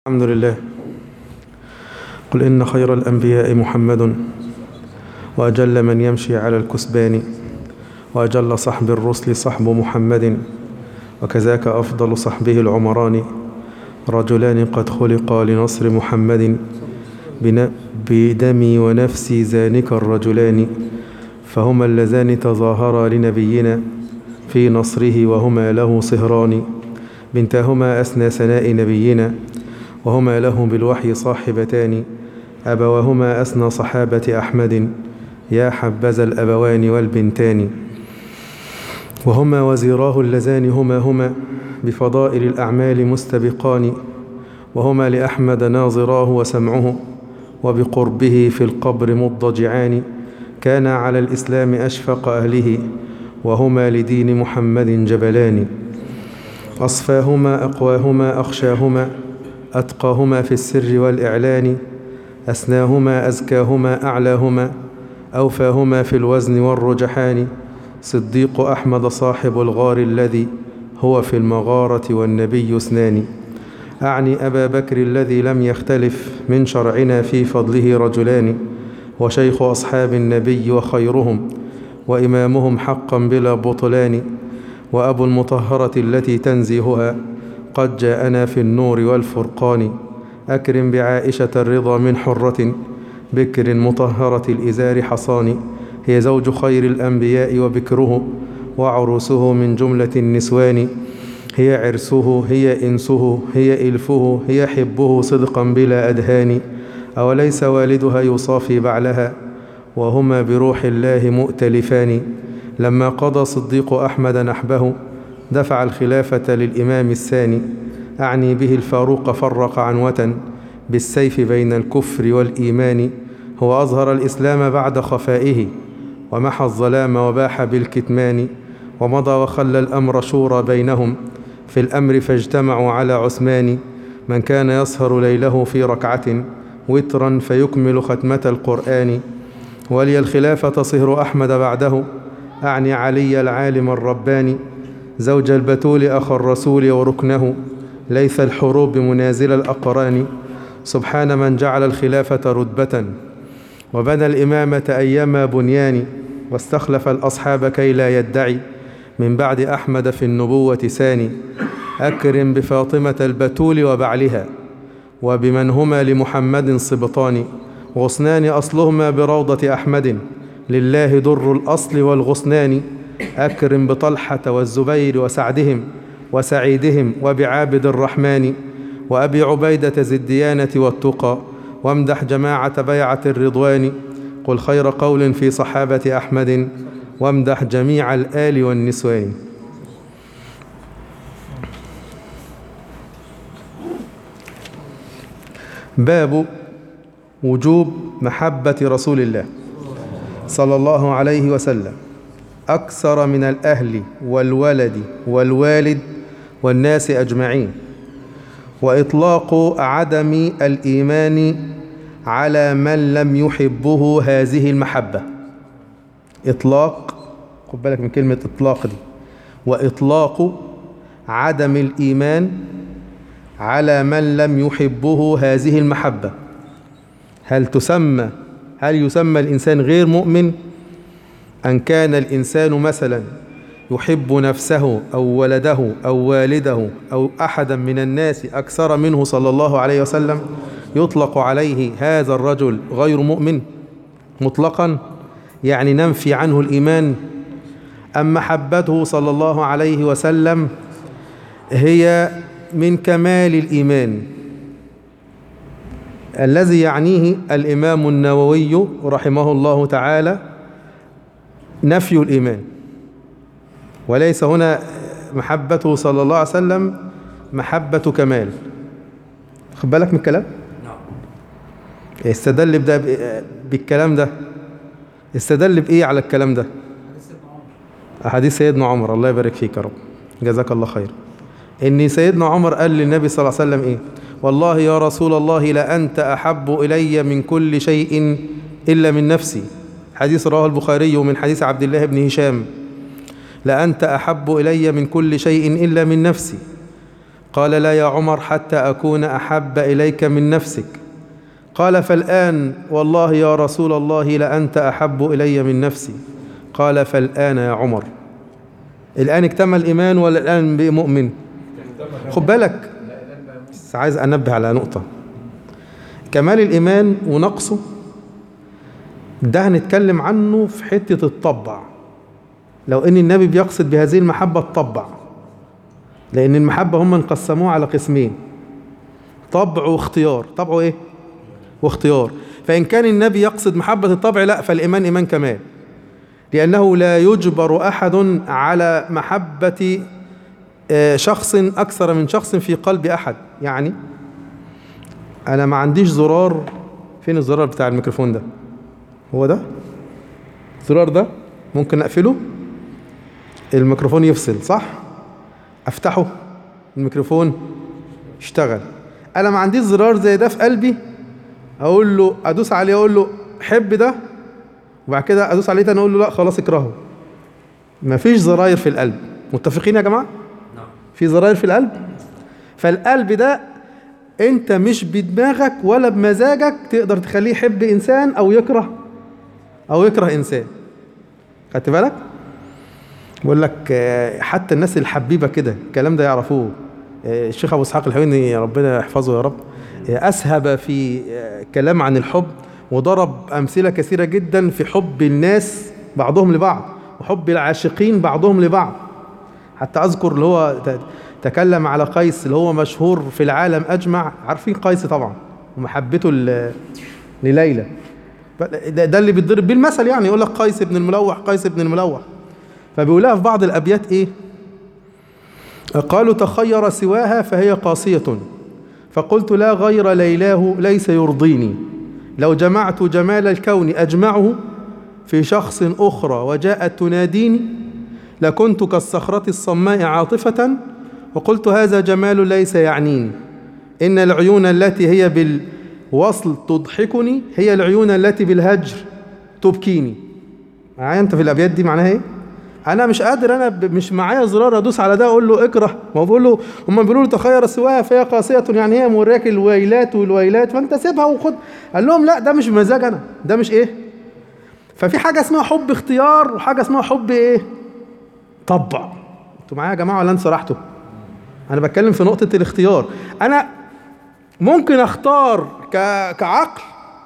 الحمد لله قل إن خير الأنبياء محمد وأجل من يمشي على الكسبان وأجل صحب الرسل صحب محمد وكذاك أفضل صحبه العمران رجلان قد خلقا لنصر محمد بن- بدمي ونفسي ذانك الرجلان فهما اللذان تظاهرا لنبينا في نصره وهما له صهران بنتاهما أسنى سناء نبينا وهما له بالوحي صاحبتان أبواهما أسنى صحابة أحمد يا حبذا الأبوان والبنتان وهما وزيراه اللذان هما هما بفضائل الأعمال مستبقان وهما لأحمد ناظراه وسمعه وبقربه في القبر مضجعان كانا على الإسلام أشفق أهله وهما لدين محمد جبلان أصفاهما أقواهما أخشاهما أتقاهما في السر والإعلان أسناهما أزكاهما أعلاهما أوفاهما في الوزن والرجحان صديق أحمد صاحب الغار الذي هو في المغارة والنبي اثنان أعني أبا بكر الذي لم يختلف من شرعنا في فضله رجلان وشيخ أصحاب النبي وخيرهم وإمامهم حقا بلا بطلان وأبو المطهرة التي تنزيهها قد جاءنا في النور والفرقان أكرم بعائشة الرضا من حرة بكر مطهرة الإزار حصان هي زوج خير الأنبياء وبكره وعروسه من جملة النسوان هي عرسه هي إنسه هي إلفه هي حبه صدقا بلا أدهان أوليس والدها يصافي بعلها وهما بروح الله مؤتلفان لما قضى صديق أحمد نحبه دفع الخلافة للإمام الثاني أعني به الفاروق فرق عنوة بالسيف بين الكفر والإيمان هو أظهر الإسلام بعد خفائه ومحى الظلام وباح بالكتمان ومضى وخلى الأمر شورى بينهم في الأمر فاجتمعوا على عثمان من كان يسهر ليله في ركعة وترا فيكمل ختمة القرآن ولي الخلافة صهر أحمد بعده أعني علي العالم الرباني زوج البتول أخ الرسول وركنه ليث الحروب منازل الأقران سبحان من جعل الخلافة رتبة وبنى الإمامة أيما بنيان واستخلف الأصحاب كي لا يدعي من بعد أحمد في النبوة ثاني أكرم بفاطمة البتول وبعلها وبمن هما لمحمد صبطان غصنان أصلهما بروضة أحمد لله در الأصل والغصنان أكرم بطلحة والزبير وسعدهم وسعيدهم وبعابد الرحمن وأبي عبيدة ذي الديانة والتقى وامدح جماعة بيعة الرضوان قل خير قول في صحابة أحمد وامدح جميع الآل والنسوان باب وجوب محبة رسول الله صلى الله عليه وسلم أكثر من الأهل والولد والوالد والناس أجمعين وإطلاق عدم الإيمان على من لم يحبه هذه المحبة إطلاق خد بالك من كلمة إطلاق دي وإطلاق عدم الإيمان على من لم يحبه هذه المحبة هل تسمى هل يسمى الإنسان غير مؤمن أن كان الإنسان مثلا يحب نفسه أو ولده أو والده أو أحدا من الناس أكثر منه صلى الله عليه وسلم يطلق عليه هذا الرجل غير مؤمن مطلقا يعني ننفي عنه الإيمان أم محبته صلى الله عليه وسلم هي من كمال الإيمان الذي يعنيه الإمام النووي رحمه الله تعالى نفي الإيمان وليس هنا محبته صلى الله عليه وسلم محبة كمال خد بالك من الكلام استدل بده بالكلام ده استدل بإيه على الكلام ده أحاديث سيدنا عمر الله يبارك فيك يا رب جزاك الله خير إن سيدنا عمر قال للنبي صلى الله عليه وسلم إيه والله يا رسول الله لأنت أحب إلي من كل شيء إلا من نفسي حديث رواه البخاري من حديث عبد الله بن هشام لأنت أحب إلي من كل شيء إلا من نفسي قال لا يا عمر حتى أكون أحب إليك من نفسك قال فالآن والله يا رسول الله لأنت أحب إلي من نفسي قال فالآن يا عمر الآن اكتمل الإيمان ولا الآن بقي مؤمن خد بالك بس عايز أنبه على نقطة كمال الإيمان ونقصه ده هنتكلم عنه في حتة الطبع لو ان النبي بيقصد بهذه المحبة الطبع لان المحبة هم انقسموها على قسمين طبع واختيار طبعه ايه واختيار فان كان النبي يقصد محبة الطبع لا فالايمان ايمان كمال لانه لا يجبر احد على محبة آه، شخص اكثر من شخص في قلب احد يعني انا ما عنديش زرار فين الزرار بتاع الميكروفون ده هو ده الزرار ده ممكن اقفله الميكروفون يفصل صح افتحه الميكروفون يشتغل انا ما عنديش زرار زي ده في قلبي اقول له ادوس عليه اقول له حب ده وبعد كده ادوس عليه تاني اقول له لا خلاص اكرهه مفيش زراير في القلب متفقين يا جماعه في زراير في القلب فالقلب ده انت مش بدماغك ولا بمزاجك تقدر تخليه يحب انسان او يكره او يكره انسان خدت بالك بقول لك آه، حتى الناس الحبيبه كده الكلام ده يعرفوه آه، الشيخ ابو اسحاق الحويني ربنا يحفظه يا رب آه، اسهب في آه، كلام عن الحب وضرب امثله كثيره جدا في حب الناس بعضهم لبعض وحب العاشقين بعضهم لبعض حتى اذكر اللي هو ت- تكلم على قيس اللي هو مشهور في العالم اجمع عارفين قيس طبعا ومحبته ل- لليلى ده, ده اللي بيتضرب بيه المثل يعني يقول لك قيس بن الملوح قيس بن الملوح فبيقولها في بعض الابيات ايه قالوا تخير سواها فهي قاسية فقلت لا غير ليلاه ليس يرضيني لو جمعت جمال الكون أجمعه في شخص أخرى وجاءت تناديني لكنت كالصخرة الصماء عاطفة وقلت هذا جمال ليس يعنيني إن العيون التي هي بالوصل تضحكني هي العيون التي بالهجر تبكيني معايا انت في الابيات دي معناها ايه انا مش قادر انا ب- مش معايا زرار ادوس على ده اقول له اكره ما هو بيقول له هم بيقولوا له تخير سواها فهي قاسيه يعني هي موراك الويلات والويلات فانت سيبها وخد قال لهم لا ده مش مزاج انا ده مش ايه ففي حاجه اسمها حب اختيار وحاجه اسمها حب ايه طبع انتوا معايا يا جماعه ولا انتوا سرحتوا انا بتكلم في نقطه الاختيار انا ممكن اختار ك... كعقل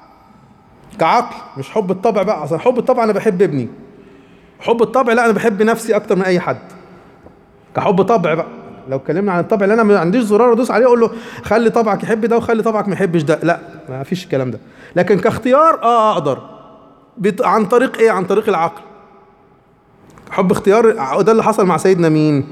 كعقل مش حب الطبع بقى اصل حب الطبع انا بحب ابني حب الطبع لا انا بحب نفسي اكتر من اي حد كحب طبع بقى لو اتكلمنا عن الطبع اللي انا ما عنديش زرار ادوس عليه اقول له خلي طبعك يحب ده وخلي طبعك ما يحبش ده لا ما فيش الكلام ده لكن كاختيار اه اقدر بت... عن طريق ايه عن طريق العقل حب اختيار ده اللي حصل مع سيدنا مين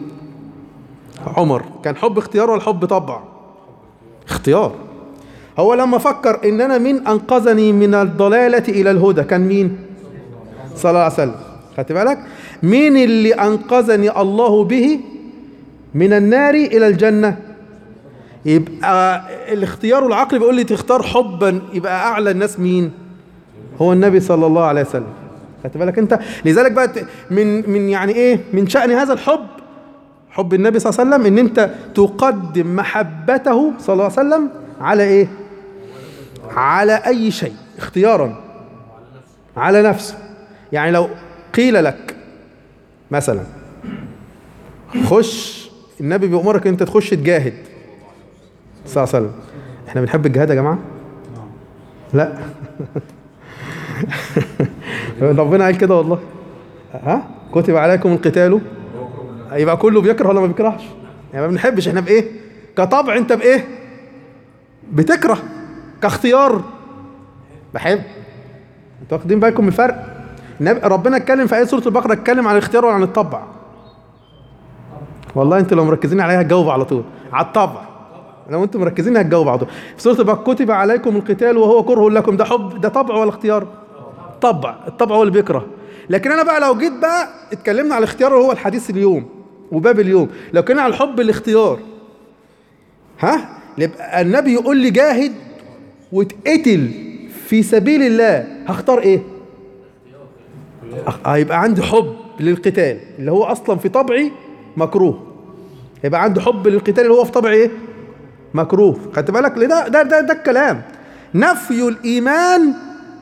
عمر كان حب اختيار ولا حب طبع اختيار هو لما فكر ان انا مين انقذني من الضلالة الى الهدى كان مين صلى الله عليه وسلم خدت بالك مين اللي انقذني الله به من النار الى الجنة يبقى الاختيار العقلي بيقول لي تختار حبا يبقى اعلى الناس مين هو النبي صلى الله عليه وسلم خدت بالك انت لذلك بقى ت- من من يعني ايه من شأن هذا الحب حب النبي صلى الله عليه وسلم ان انت تقدم محبته صلى الله عليه وسلم على ايه على اي شيء اختيارا على نفسه يعني لو قيل لك مثلا خش النبي بيأمرك انت تخش تجاهد صلى الله عليه وسلم احنا بنحب الجهاد يا جماعه لا ربنا قال كده والله ها كتب عليكم القتال يبقى كله بيكره ولا ما بيكرهش يعني ما بنحبش احنا بايه كطبع انت بايه بتكره كاختيار بحب انتوا واخدين بالكم من الفرق النبي ربنا اتكلم في ايه سوره البقره اتكلم عن الاختيار ولا عن الطبع والله انتوا لو مركزين عليها هتجاوبوا على طول على الطبع لو انتوا مركزين هتجاوبوا على طول في سوره البقره كتب عليكم القتال وهو كره لكم ده حب ده طبع ولا اختيار طبع الطبع هو اللي بيكره لكن انا بقى لو جيت بقى اتكلمنا على الاختيار وهو الحديث اليوم وباب اليوم لو كنا على الحب الاختيار ها يبقى النبي يقول لي جاهد واتقتل في سبيل الله هختار ايه أخ- هيبقى عندي حب للقتال اللي هو اصلا في طبعي مكروه يبقى عنده حب للقتال اللي هو في طبع ايه مكروه خدت بالك ده ده ده, ده الكلام نفي الايمان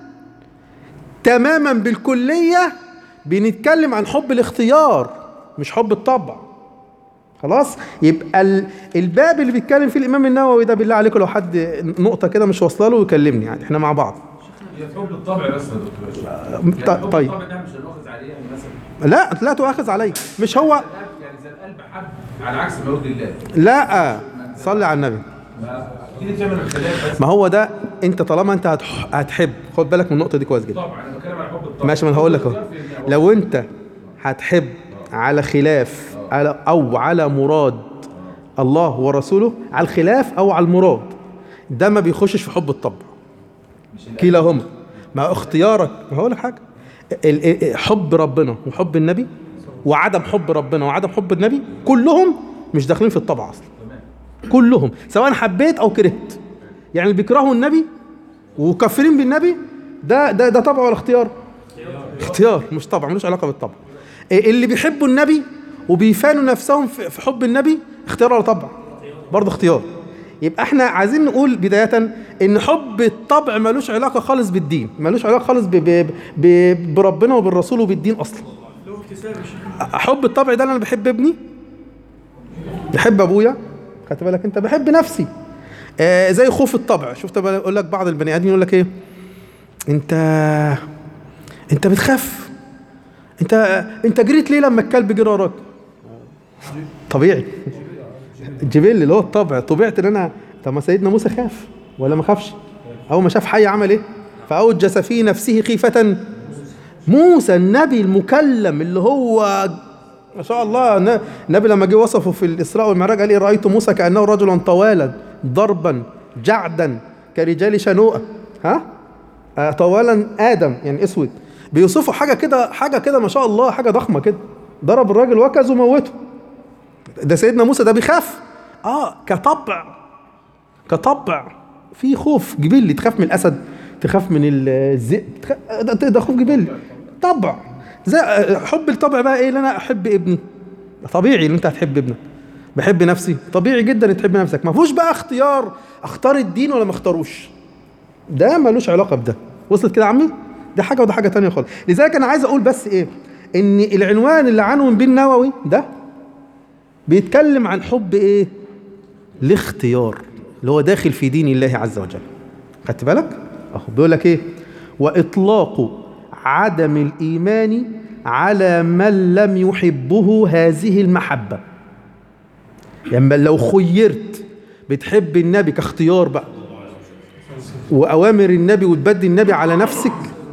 تماما بالكليه بنتكلم عن حب الاختيار مش حب الطبع خلاص يبقى ال- الباب اللي بيتكلم فيه الامام النووي ده بالله عليكم لو حد نقطه كده مش واصله له يكلمني يعني احنا مع بعض هي حب الطبع بس يا دكتور يعني ط- حب طيب. الطبع ده مش هنؤخذ عليه يعني مثلا لا لا تؤاخذ علي مش هو القلب يعني زي القلب حب على عكس ما يرضي الله لا صلي على النبي ما اكيد تعمل الخلاف بس ما هو ده انت طالما انت هتح- هتحب خد بالك من النقطه دي كويس جدا طبعا انا بتكلم عن حب الطبع ماشي ما انا هقول لك اهو حب الطبع في- لو انت هتحب على خلاف على او على مراد الله ورسوله على الخلاف او على المراد ده ما بيخشش في حب الطبع كلاهما ما اختيارك ما هقول لك حاجه ال- ال- حب ربنا وحب النبي وعدم حب ربنا وعدم حب النبي كلهم مش داخلين في الطبع اصلا كلهم سواء حبيت او كرهت يعني اللي بيكرهوا النبي وكافرين بالنبي ده ده ده طبع ولا اختيار؟ اختيار مش طبع ملوش علاقه بالطبع إيه اللي بيحبوا النبي وبيفانوا نفسهم في في حب النبي اختيار ولا طبع برضه اختيار يبقى احنا عايزين نقول بداية ان حب الطبع ملوش علاقة خالص بالدين ملوش علاقة خالص ب ب ب بربنا وبالرسول وبالدين اصلا حب الطبع ده انا بحب ابني بحب ابويا خدت بالك انت بحب نفسي آه زي خوف الطبع شفت بقول لك بعض البني ادمين يقول لك ايه انت انت بتخاف انت انت جريت ليه لما الكلب جرى وراك طبيعي الجبل اللي هو الطبع طبيعه ان انا طب ما سيدنا موسى خاف ولا ما خافش اول ما شاف حي عمل ايه فاوجس في نفسه خيفه موسى النبي المكلم اللي هو ما شاء الله ن- النبي لما جه وصفه في الاسراء والمعراج قال ايه رايت موسى كانه رجلا طوالا ضربا جعدا كرجال شنوءه ها آه، طوالا ادم يعني اسود بيوصفوا حاجه كده حاجه كده ما شاء الله حاجه ضخمه كده ضرب الراجل وكز وموته ده سيدنا موسى ده بيخاف اه كطبع كطبع في خوف جبلي تخاف من الاسد تخاف من الذئب تخ- ده, ده ده خوف جبلي طبع زي حب الطبع بقى ايه اللي انا احب ابني طبيعي ان انت هتحب ابنك بحب نفسي طبيعي جدا تحب نفسك ما فيهوش بقى اختيار اختار الدين ولا ما اختاروش ده ملوش علاقه بده وصلت كده يا عمي ده حاجه وده حاجه تانية خالص لذلك انا عايز اقول بس ايه ان العنوان اللي عنون بيه النووي ده بيتكلم عن حب ايه الاختيار اللي هو داخل في دين الله عز وجل خدت بالك اهو بيقول لك ايه واطلاق عدم الايمان على من لم يحبه هذه المحبه يعني لو خيرت بتحب النبي كاختيار بقى واوامر النبي وتبدي النبي على نفسك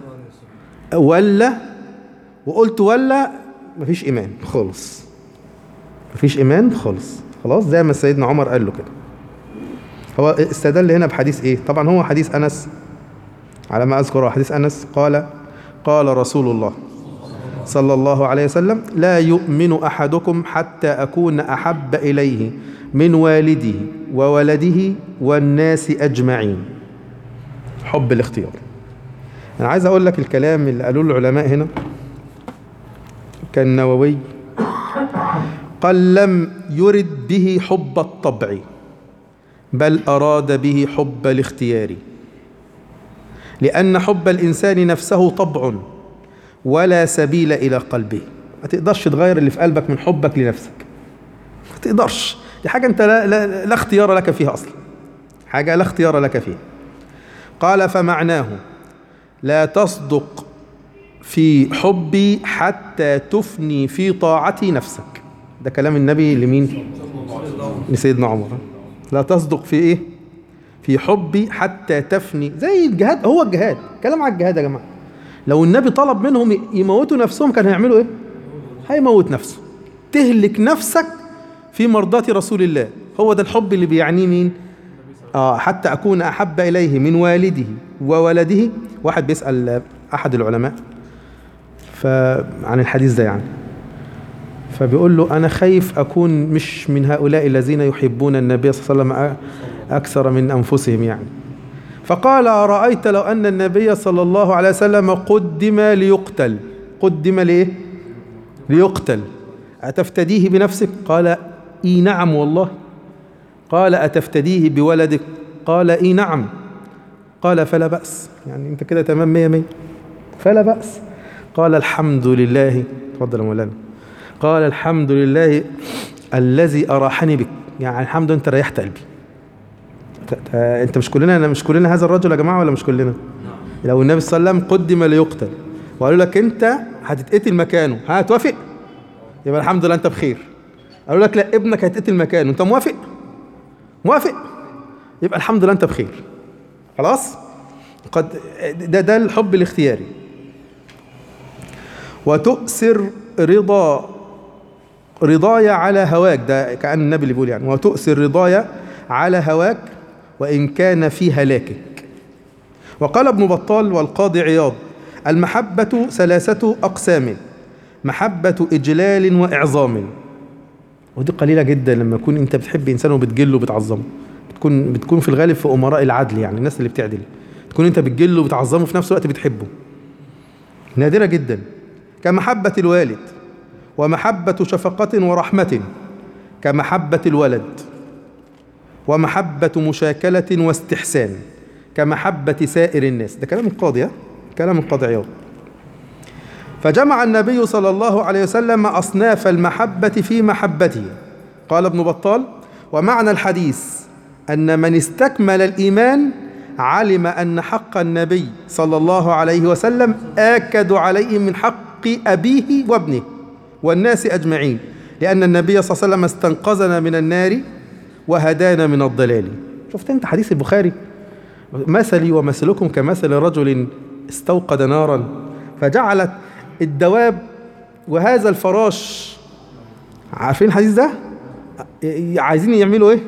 ولا وقلت ولا مفيش ايمان خالص مفيش ايمان خالص خلاص زي ما سيدنا عمر قال له كده هو استدل هنا بحديث ايه طبعا هو حديث انس على ما اذكر هو حديث انس قال قال رسول الله صلى الله عليه وسلم لا يؤمن احدكم حتى اكون احب اليه من والده وولده والناس اجمعين حب الاختيار انا عايز اقول لك الكلام اللي قالوه العلماء هنا كان نووي قال لم يرد به حب الطبع بل أراد به حب الاختيار لأن حب الإنسان نفسه طبع ولا سبيل إلى قلبه ما تقدرش تغير اللي في قلبك من حبك لنفسك ما تقدرش دي حاجة أنت لا, لا, لا اختيار لك فيها أصلا حاجة لا اختيار لك فيها قال فمعناه لا تصدق في حبي حتى تفني في طاعتي نفسك ده كلام النبي لمين لسيدنا عمر لا تصدق في ايه في حبي حتى تفني زي الجهاد هو الجهاد كلام على الجهاد يا جماعه لو النبي طلب منهم يموتوا نفسهم كانوا هيعملوا ايه هيموت نفسه تهلك نفسك في مرضاة رسول الله هو ده الحب اللي بيعنيه مين آه حتى أكون أحب إليه من والده وولده واحد بيسأل أحد العلماء فعن الحديث ده يعني فبيقول له أنا خايف أكون مش من هؤلاء الذين يحبون النبي صلى الله عليه وسلم أكثر من أنفسهم يعني فقال أرأيت لو أن النبي صلى الله عليه وسلم قدم ليقتل قدم ليه ليقتل أتفتديه بنفسك قال إي نعم والله قال أتفتديه بولدك قال إي نعم قال فلا بأس يعني أنت كده تمام مية مية فلا بأس قال الحمد لله تفضل يا مولانا قال الحمد لله الذي أراحني بك يعني الحمد لله أنت ريحت قلبي ت- ت- أنت مش كلنا أنا مش كلنا هذا الرجل يا جماعة ولا مش كلنا لو النبي صلى الله عليه وسلم قدم ليقتل وقالوا لك أنت هتتقتل مكانه هتوافق يبقى الحمد لله أنت بخير قالوا لك لا ابنك هيتقتل مكانه أنت موافق موافق يبقى الحمد لله أنت بخير خلاص قد ده ده الحب الاختياري وتؤثر رضا رضايا على هواك ده كأن النبي اللي بيقول يعني وتؤثر رضايا على هواك وإن كان في هلاكك وقال ابن بطال والقاضي عياض المحبة ثلاثة أقسام محبة إجلال وإعظام ودي قليلة جدا لما يكون أنت بتحب إنسان وبتجله وبتعظمه بتكون بتكون في الغالب في أمراء العدل يعني الناس اللي بتعدل تكون أنت بتجله وبتعظمه في نفس الوقت بتحبه نادرة جدا كمحبة الوالد ومحبة شفقة ورحمة كمحبة الولد ومحبة مشاكلة واستحسان كمحبة سائر الناس ده كلام القاضي ها؟ كلام القاضي عياض فجمع النبي صلى الله عليه وسلم أصناف المحبة في محبته قال ابن بطال ومعنى الحديث أن من استكمل الإيمان علم أن حق النبي صلى الله عليه وسلم آكد عليه من حق أبيه وابنه والناس أجمعين لأن النبي صلى الله عليه وسلم استنقذنا من النار وهدانا من الضلال شفت أنت حديث البخاري مثلي ومثلكم كمثل رجل استوقد نارا فجعلت الدواب وهذا الفراش عارفين الحديث ده عايزين يعملوا ايه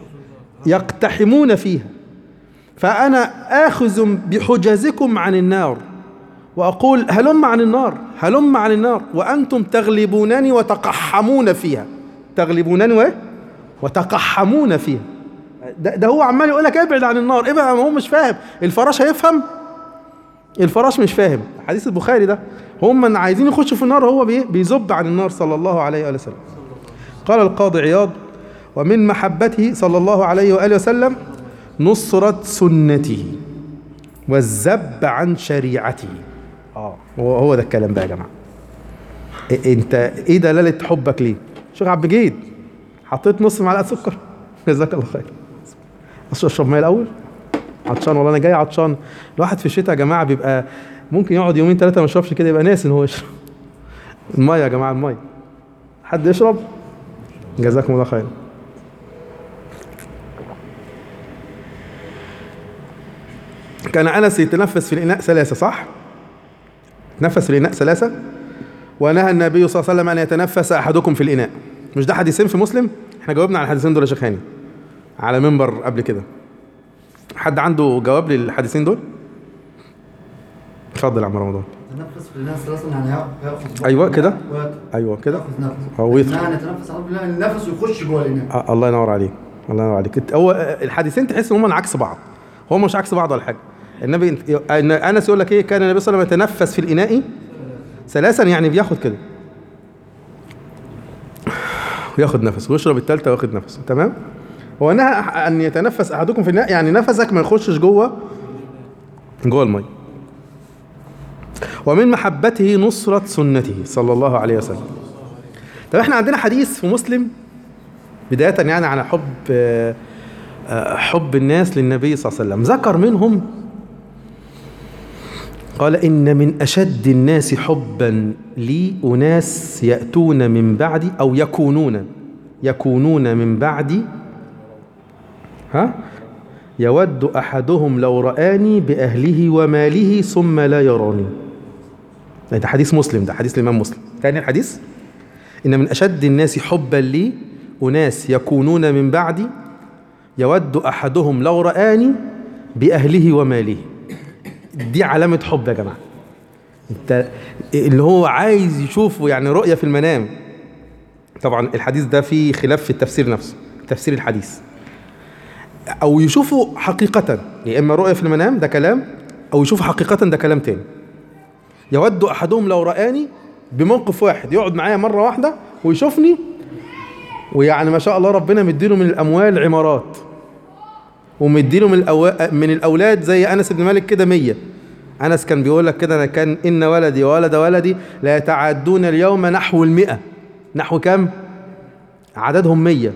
يقتحمون فيها فأنا آخذ بحجزكم عن النار وأقول هلم عن النار هلم عن النار وأنتم تغلبونني وتقحمون فيها تغلبونني وإيه؟ وتقحمون فيها ده, ده هو عمال يقول لك ابعد عن النار ابعد ما هو مش فاهم الفراش هيفهم الفراش مش فاهم حديث البخاري ده هم من عايزين يخشوا في النار هو بي- بيزب عن النار صلى الله عليه وآله وسلم قال القاضي عياض ومن محبته صلى الله عليه وآله وسلم نصرة سنته والذب عن شريعته اه هو هو ده الكلام بقى يا جماعه إيه- انت ايه دلاله حبك ليه شيخ عبد الجيد حطيت نص معلقه سكر جزاك الله خير بس اشرب ميه الاول عطشان والله انا جاي عطشان الواحد في الشتاء يا جماعه بيبقى ممكن يقعد يومين ثلاثه ما يشربش كده يبقى ناسي ان هو يشرب الميه يا جماعه الميه حد يشرب جزاكم الله خير كان انس يتنفس في الاناء ثلاثه صح تنفس في الاناء ثلاثه ونهى النبي صلى الله عليه وسلم ان يتنفس احدكم في الاناء مش ده حديثين في مسلم احنا جاوبنا على الحديثين دول يا شيخ هاني على منبر قبل كده حد عنده جواب للحديثين دول اتفضل يا عم رمضان تنفس في الناس ثلاثة يعني ياخذ أيوة كده. وياكل. ايوه كده ياخذ نفس هو يدخل. يعني يتنفس على بالله النفس ويخش جوه الاناء آه الله ينور عليك الله ينور عليك إنت- هو آه، الحديثين تحس ان هم عكس بعض هو مش عكس بعض ولا حاجه النبي إن انس يقول لك ايه كان النبي صلى الله عليه وسلم يتنفس في الاناء ثلاثا يعني بياخد كده وياخد نفس ويشرب الثالثه وياخد نفس تمام هو نهى ان يتنفس احدكم في الاناء يعني نفسك ما يخشش جوه جوه الميه ومن محبته نصرة سنته صلى الله عليه وسلم طب احنا عندنا حديث في مسلم بداية يعني عن حب آه، آه، حب الناس للنبي صلى الله عليه وسلم ذكر منهم قال إن من أشد الناس حبا لي أناس يأتون من بعدي أو يكونون يكونون من بعدي ها يود أحدهم لو رآني بأهله وماله ثم لا يراني ده حديث مسلم ده حديث الإمام مسلم تاني الحديث إن من أشد الناس حبا لي أناس يكونون من بعدي يود أحدهم لو رآني بأهله وماله دي علامة حب يا جماعة انت اللي هو عايز يشوفه يعني رؤية في المنام طبعا الحديث ده فيه خلاف في التفسير نفسه تفسير الحديث او يشوفه حقيقة يا اما رؤية في المنام ده كلام او يشوفه حقيقة ده كلام تاني يود احدهم لو رآني بموقف واحد يقعد معايا مرة واحدة ويشوفني ويعني ما شاء الله ربنا مديله من الاموال عمارات ومديله من الأو... من الاولاد زي انس بن مالك كده 100 انس كان بيقول لك كده انا كان ان ولدي وولد ولدي لا يتعدون اليوم نحو المئة نحو كم عددهم 100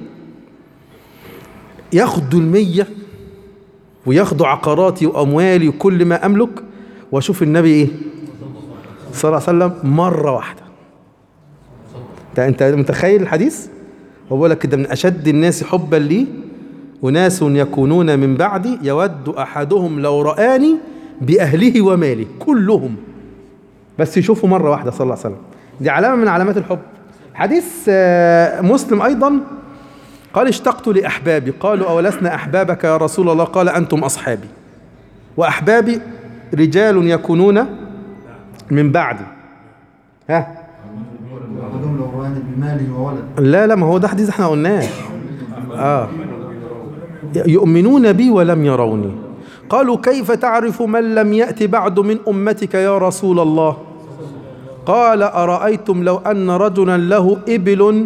ياخدوا المية وياخدوا عقاراتي واموالي وكل ما املك واشوف النبي ايه صلى الله عليه وسلم مره واحده انت انت متخيل الحديث هو بيقول لك كده من اشد الناس حبا لي وناس يكونون من بعدي يود احدهم لو رآني باهله وماله كلهم بس يشوفوا مره واحده صلى الله عليه وسلم دي علامه من علامات الحب حديث آه، مسلم ايضا قال اشتقت لاحبابي قالوا اولسنا احبابك يا رسول الله قال انتم اصحابي واحبابي رجال يكونون من بعدي ها أحدهم لو رآني بمالي وولد لا لا ما هو ده حديث احنا قلناه اه يؤمنون بي ولم يروني قالوا كيف تعرف من لم يأت بعد من أمتك يا رسول الله قال أرأيتم لو أن رجلا له إبل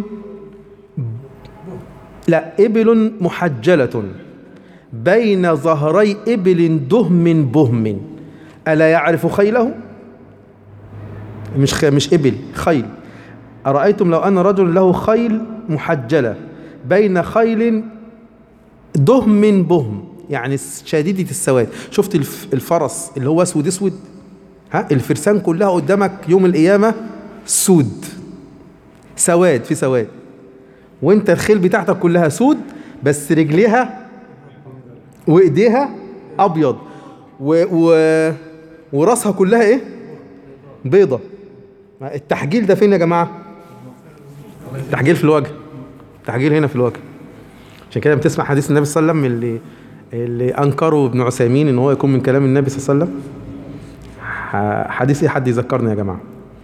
لا إبل محجلة بين ظهري إبل دهم بهم ألا يعرف خيله مش خ... مش إبل خيل أرأيتم لو أن رجل له خيل محجلة بين خيل دهم بهم يعني شديدة السواد شفت الف- الفرس اللي هو اسود اسود ها الفرسان كلها قدامك يوم القيامة سود سواد في سواد وانت الخيل بتاعتك كلها سود بس رجليها وايديها ابيض و... و... وراسها كلها ايه بيضة التحجيل ده فين يا جماعة التحجيل في الوجه التحجيل هنا في الوجه عشان كده بتسمع حديث النبي صلى الله عليه وسلم اللي اللي انكره ابن عثيمين ان هو يكون من كلام النبي صلى الله عليه وسلم ح- حديث ايه حد يذكرني يا جماعه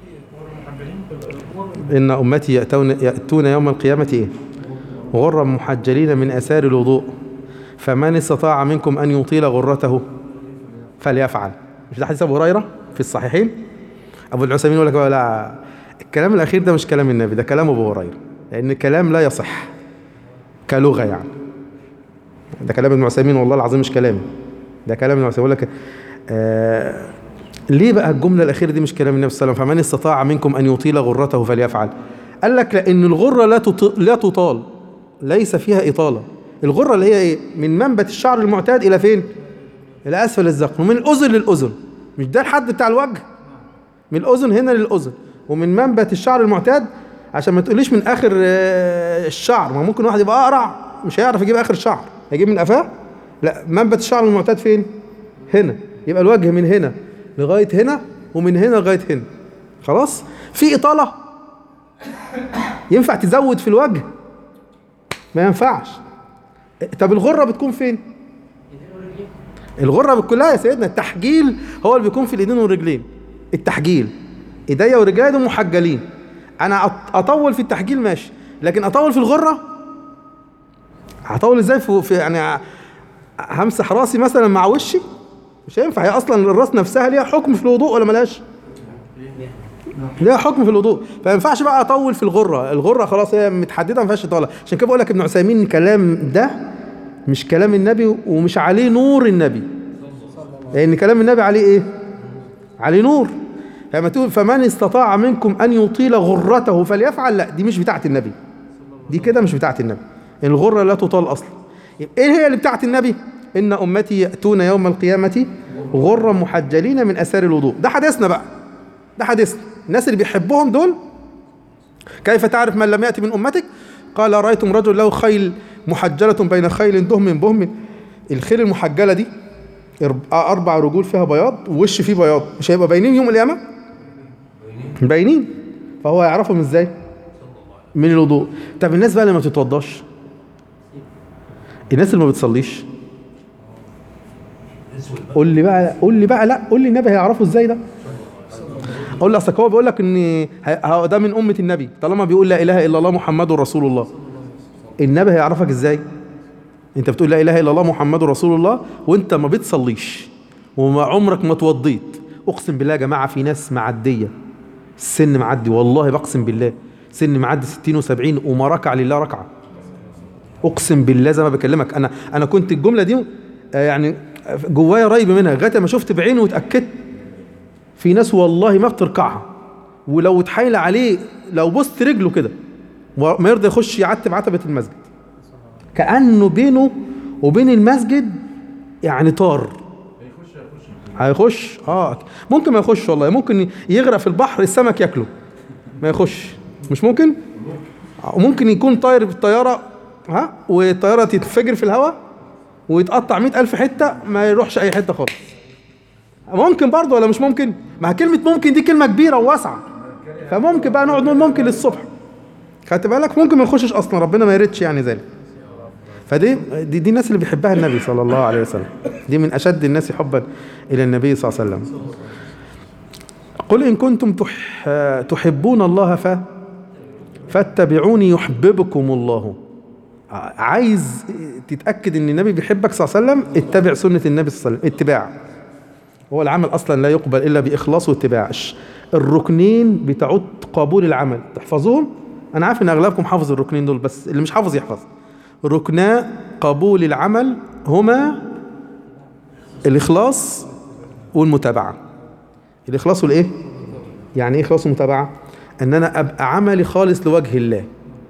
ان امتي ياتون ياتون يوم القيامه ايه غرا محجلين من اثار الوضوء فمن استطاع منكم ان يطيل غرته فليفعل مش ده حديث ابو هريره في الصحيحين ابو العثيمين يقول لك بقى لا الكلام الاخير ده مش كلام النبي ده كلام ابو هريره لان كلام لا يصح كلغه يعني ده كلام ابن عثيمين والله العظيم مش كلامي ده كلام ابن عثيمين يقول لك آه ليه بقى الجمله الاخيره دي مش كلام النبي صلى الله عليه وسلم فمن استطاع منكم ان يطيل غرته فليفعل قال لك لان الغره لا تط- لا تطال ليس فيها اطاله الغره اللي هي ايه من منبت الشعر المعتاد الى فين الى اسفل الذقن ومن الاذن للاذن مش ده الحد بتاع الوجه من الاذن هنا للاذن ومن منبت الشعر المعتاد عشان ما تقوليش من اخر آه، الشعر ما ممكن واحد يبقى اقرع مش هيعرف يجيب اخر الشعر هيجيب من قفاه لا منبت الشعر المعتاد فين هنا يبقى الوجه من هنا لغايه هنا ومن هنا لغايه هنا خلاص في اطاله ينفع تزود في الوجه ما ينفعش طب الغره بتكون فين الغره كلها يا سيدنا التحجيل هو اللي بيكون في الايدين والرجلين التحجيل ايديا ورجلي دول محجلين انا أط- اطول في التحجيل ماشي لكن اطول في الغره هطول ازاي في, في يعني همسح راسي مثلا مع وشي مش هينفع هي اصلا الراس نفسها ليها حكم في الوضوء ولا ملهاش ليها حكم في الوضوء فما ينفعش بقى اطول في الغره الغره خلاص هي متحدده ما فيهاش اطاله عشان كده بقول لك ابن عثيمين الكلام ده مش كلام النبي ومش عليه نور النبي لان كلام النبي عليه ايه عليه نور فما تقول فمن استطاع منكم ان يطيل غرته فليفعل لا دي مش بتاعه النبي دي كده مش بتاعه النبي الغره لا تطال اصلا يبقى ايه هي اللي بتاعه النبي ان امتي ياتون يوم القيامه غرا محجلين من اثار الوضوء ده حديثنا بقى ده حديثنا الناس اللي بيحبهم دول كيف تعرف من لم يأتي من أمتك قال رأيتم رجل له خيل محجلة بين خيل دهم بهم الخيل المحجلة دي أرب- أربع رجول فيها بياض ووش فيه بياض مش هيبقى باينين يوم القيامة باينين فهو يعرفهم ازاي من الوضوء طب الناس بقى اللي ما بتتوضاش الناس اللي ما بتصليش قول لي بقى قول لي بقى لا قول لي النبي هيعرفوا ازاي ده اقول لك اصل هو بيقول لك ان ه- ه- ده من امه النبي طالما بيقول لا اله الا الله محمد رسول الله النبي هيعرفك ازاي انت بتقول لا اله الا الله محمد رسول الله وانت ما بتصليش وما عمرك ما توضيت اقسم بالله يا جماعه في ناس معديه السن معدي والله بقسم بالله سن معدي 60 و70 وما ركع لله ركعه اقسم بالله زي ما بكلمك انا انا كنت الجمله دي آه، يعني جوايا ريب منها لغايه ما شفت بعيني واتاكدت في ناس والله ما بتركعها ولو اتحايل عليه لو بصت رجله كده وما يرضى يخش يعتب عتبه المسجد كانه بينه وبين المسجد يعني طار هيخش اه ممكن ما يخش والله ممكن يغرق في البحر السمك ياكله ما يخش مش ممكن وممكن يكون طاير بالطياره ها والطياره تتفجر في الهواء ويتقطع مئة ألف حتة ما يروحش أي حتة خالص ممكن برضه ولا مش ممكن ما كلمة ممكن دي كلمة كبيرة وواسعة فممكن بقى نقعد نقول ممكن للصبح خدت بالك ممكن ما يخشش أصلا ربنا ما يردش يعني ذلك فدي دي, دي الناس اللي بيحبها النبي صلى الله عليه وسلم دي من أشد الناس حبا إلى النبي صلى الله عليه وسلم قل إن كنتم تح تحبون الله ف فاتبعوني يحببكم الله عايز تتأكد ان النبي بيحبك صلى الله عليه وسلم اتبع سنة النبي صلى الله عليه وسلم اتباع هو العمل اصلا لا يقبل الا باخلاص واتباع الركنين بتعود قبول العمل تحفظوهم انا عارف ان اغلبكم حافظ الركنين دول بس اللي مش حافظ يحفظ ركنا قبول العمل هما الاخلاص والمتابعة الاخلاص والايه يعني ايه اخلاص ومتابعة ان انا ابقى عملي خالص لوجه الله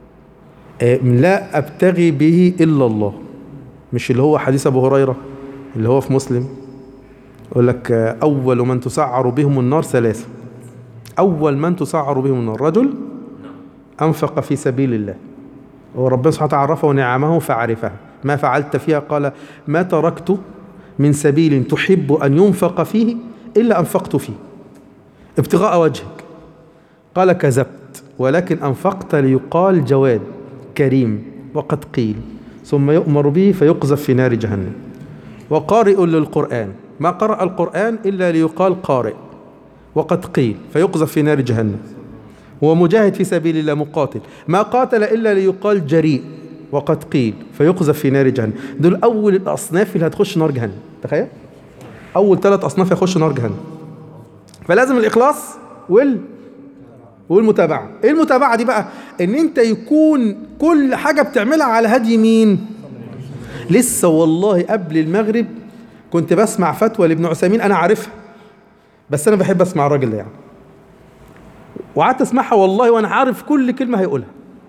لا ابتغي به الا الله مش اللي هو حديث ابو هريره اللي هو في مسلم يقول لك اول من تسعر بهم النار ثلاثه اول من تسعر بهم النار رجل انفق في سبيل الله وربنا سبحانه وتعالى عرفه نعمه فعرفها ما فعلت فيها قال ما تركت من سبيل تحب ان ينفق فيه الا انفقت فيه ابتغاء وجهك قال كذبت ولكن انفقت ليقال جواد كريم وقد قيل ثم يؤمر به فيقذف في نار جهنم وقارئ للقرآن ما قرأ القرآن إلا ليقال قارئ وقد قيل فيقذف في نار جهنم ومجاهد في سبيل الله مقاتل ما قاتل إلا ليقال جريء وقد قيل فيقذف في نار جهنم دول أول الأصناف اللي هتخش نار جهنم تخيل أول ثلاث أصناف يخش نار جهنم فلازم الإخلاص وال والمتابعة ايه المتابعة دي بقى ان انت يكون كل حاجة بتعملها على هدي مين لسه والله قبل المغرب كنت بسمع فتوى لابن عثيمين انا عارفها بس انا بحب اسمع الراجل ده يعني وقعدت اسمعها والله وانا عارف كل كلمة هيقولها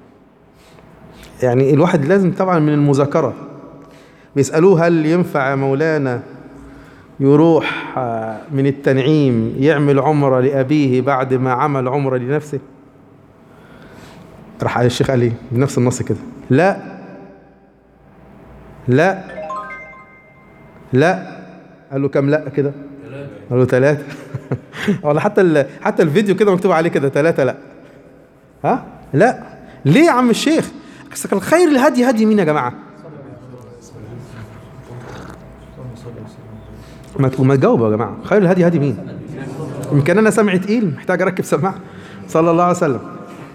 يعني الواحد لازم طبعا من المذاكرة بيسألوه هل ينفع يا مولانا يروح من التنعيم يعمل عمرة لأبيه بعد ما عمل عمرة لنفسه راح الشيخ قال لي بنفس النص كده لا لا لا قال له كم لا كده قال له ثلاثة ولا حتى حتى الفيديو كده مكتوب عليه كده ثلاثة لا ها لا ليه يا عم الشيخ بس الخير الهدي هدي مين يا جماعه ما تقول ما تجاوبوا يا جماعه خير الهدي هدي مين يمكن انا سمعي تقيل محتاج اركب سماعه صلى الله عليه وسلم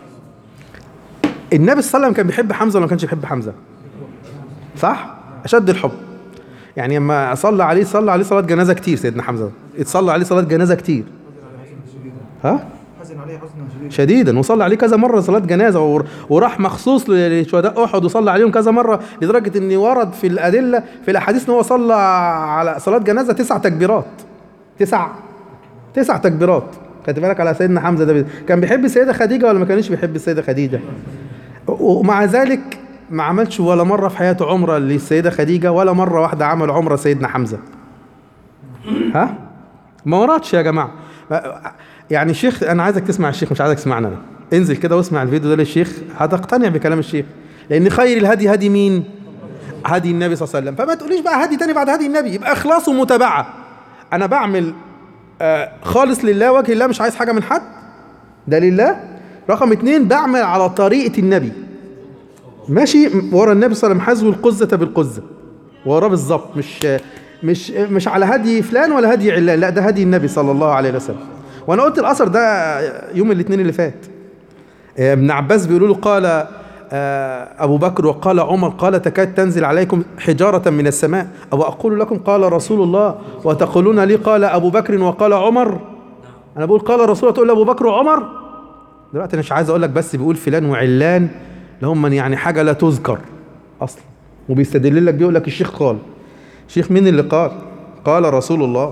النبي صلى الله عليه وسلم كان بيحب حمزه ولا ما كانش بيحب حمزه صح اشد الحب يعني لما صلى عليه صلى عليه صلاه جنازه كتير سيدنا حمزه اتصلى عليه صلاه جنازه كتير ها حزن عليه حزنا شديدا شديدا وصلى عليه كذا مره صلاه جنازه ور- وراح مخصوص لشهداء احد وصلى عليهم كذا مره لدرجه ان ورد في الادله في الاحاديث ان هو صلى على صلاه جنازه تسع تكبيرات تسع تسع تكبيرات خدت بالك على سيدنا حمزه ده كان بيحب السيده خديجه ولا ما كانش بيحب السيده خديجه ومع ذلك ما عملش ولا مره في حياته عمره للسيده خديجه ولا مره واحده عمل عمره سيدنا حمزه ها ما وردش يا جماعه يعني الشيخ انا عايزك تسمع الشيخ مش عايزك تسمعنا انا انزل كده واسمع الفيديو ده للشيخ هتقتنع بكلام الشيخ لان خير الهدي هدي مين هدي النبي صلى الله عليه وسلم فما تقوليش بقى هدي تاني بعد هدي النبي يبقى اخلاص ومتابعه انا بعمل آه خالص لله وجه الله مش عايز حاجه من حد ده لله رقم اتنين بعمل على طريقه النبي ماشي ورا النبي صلى الله عليه وسلم حذو القزة بالقزة وراه بالظبط مش مش مش على هدي فلان ولا هدي علان لا ده هدي النبي صلى الله عليه وسلم وانا قلت الاثر ده يوم الاثنين اللي فات ابن عباس بيقولوا له قال آه، ابو بكر وقال عمر قال تكاد تنزل عليكم حجاره من السماء او اقول لكم قال رسول الله وتقولون لي قال ابو بكر وقال عمر انا بقول قال رسول الله تقول لي ابو بكر وعمر دلوقتي انا مش عايز اقول لك بس بيقول فلان وعلان اللي هم من يعني حاجه لا تذكر اصلا وبيستدل لك بيقول لك الشيخ قال الشيخ مين اللي قال قال رسول الله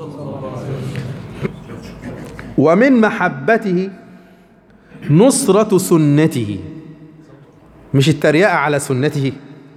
ومن محبته نصرة سنته مش التريقة على سنته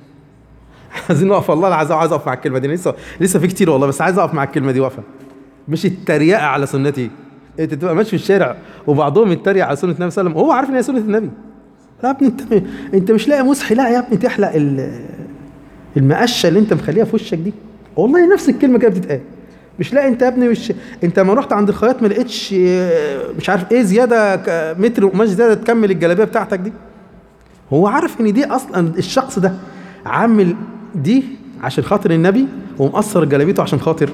عايزين نقف والله عايز عايز اقف مع الكلمة دي لسه لسه في كتير والله بس عايز اقف مع الكلمة دي واقفة مش التريقة على سنته انت تبقى ماشي في الشارع وبعضهم يتريق على سنة النبي صلى الله عليه وسلم وهو عارف ان هي سنة النبي لا يا ابني انت انت مش لاقي مسحي لا يا ابني تحلق ال- المقشه اللي انت مخليها في وشك دي والله نفس الكلمه كده بتتقال مش لاقي انت يا ابني مش انت ما رحت عند الخياط ما لقيتش اه، مش عارف ايه زياده ك- متر قماش زياده تكمل الجلابيه بتاعتك دي هو عارف ان دي اصلا الشخص ده عامل دي عشان خاطر النبي ومقصر جلابيته عشان خاطر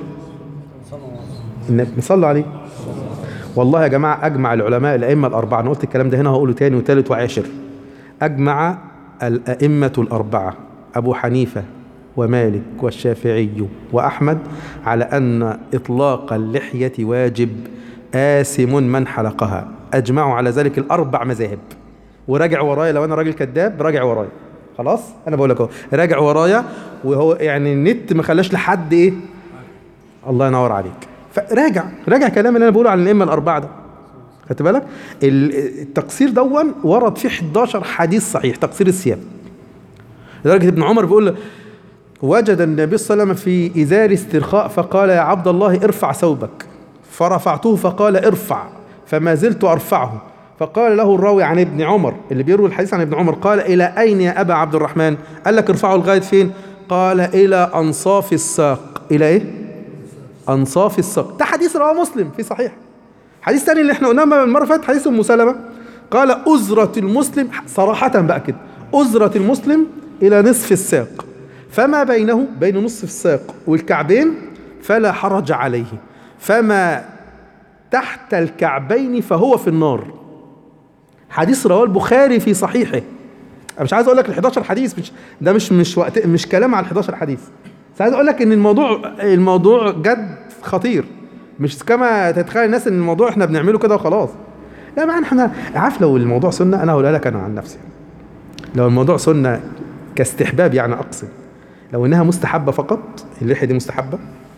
النبي صلوا عليه والله يا جماعه اجمع العلماء الائمه الاربعه انا قلت الكلام ده هنا هقوله تاني وتالت وعاشر أجمع الأئمة الأربعة أبو حنيفة ومالك والشافعي وأحمد على أن إطلاق اللحية واجب آثم من حلقها أجمعوا على ذلك الأربع مذاهب وراجع ورايا لو أنا راجل كذاب راجع ورايا خلاص أنا بقول لك أهو راجع ورايا وهو يعني النت ما خلاش لحد إيه الله ينور عليك فراجع راجع كلام اللي أنا بقوله على الأئمة الأربعة ده خدت بالك ال- التقصير دون ورد فيه 11 حديث صحيح تقصير الثياب لدرجه ابن عمر بيقول وجد النبي صلى الله عليه وسلم في ازار استرخاء فقال يا عبد الله ارفع ثوبك فرفعته فقال ارفع فما زلت ارفعه فقال له الراوي عن ابن عمر اللي بيروي الحديث عن ابن عمر قال الى اين يا ابا عبد الرحمن قال لك ارفعه لغايه فين قال الى انصاف الساق الى ايه انصاف الساق ده حديث رواه مسلم في صحيح حديث تاني اللي احنا قلناه المره اللي فاتت حديث ام سلمه قال أزرة المسلم صراحة بقى كده أزرة المسلم إلى نصف الساق فما بينه بين نصف الساق والكعبين فلا حرج عليه فما تحت الكعبين فهو في النار حديث رواه البخاري في صحيحه انا مش عايز اقول لك ال 11 حديث مش ده مش مش وقت مش كلام على ال 11 حديث بس عايز اقول لك ان الموضوع الموضوع جد خطير مش كما تتخيل الناس ان الموضوع احنا بنعمله كده وخلاص لا ما احنا عارف لو الموضوع سنه انا هقولها لك انا عن نفسي لو الموضوع سنه كاستحباب يعني اقصد لو انها مستحبه فقط اللحيه دي مستحبه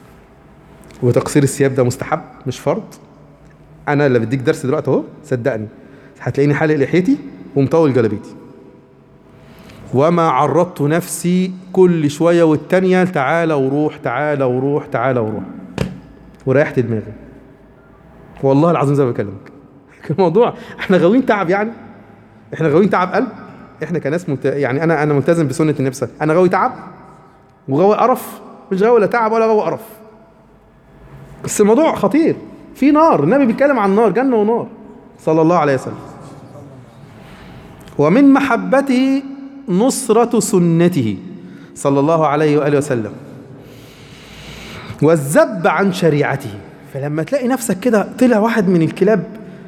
وتقصير الثياب ده مستحب مش فرض انا اللي بديك درس دلوقتي اهو صدقني هتلاقيني حالق لحيتي ومطول جلابيتي وما عرضت نفسي كل شويه والتانيه تعالى وروح تعالى وروح تعالى وروح وريحت دماغي والله العظيم زي ما بكلمك الموضوع احنا غاويين تعب يعني احنا غاويين تعب قلب احنا كناس ملت... يعني انا انا ملتزم بسنه النبي صلى الله عليه وسلم. انا غاوي تعب وغاوي قرف مش غاوي لا تعب ولا غاوي قرف بس الموضوع خطير في نار النبي بيتكلم عن نار جنه ونار صلى الله عليه وسلم ومن محبته نصرة سنته صلى الله عليه وآله وسلم والذب عن شريعته فلما تلاقي نفسك كده طلع واحد من الكلاب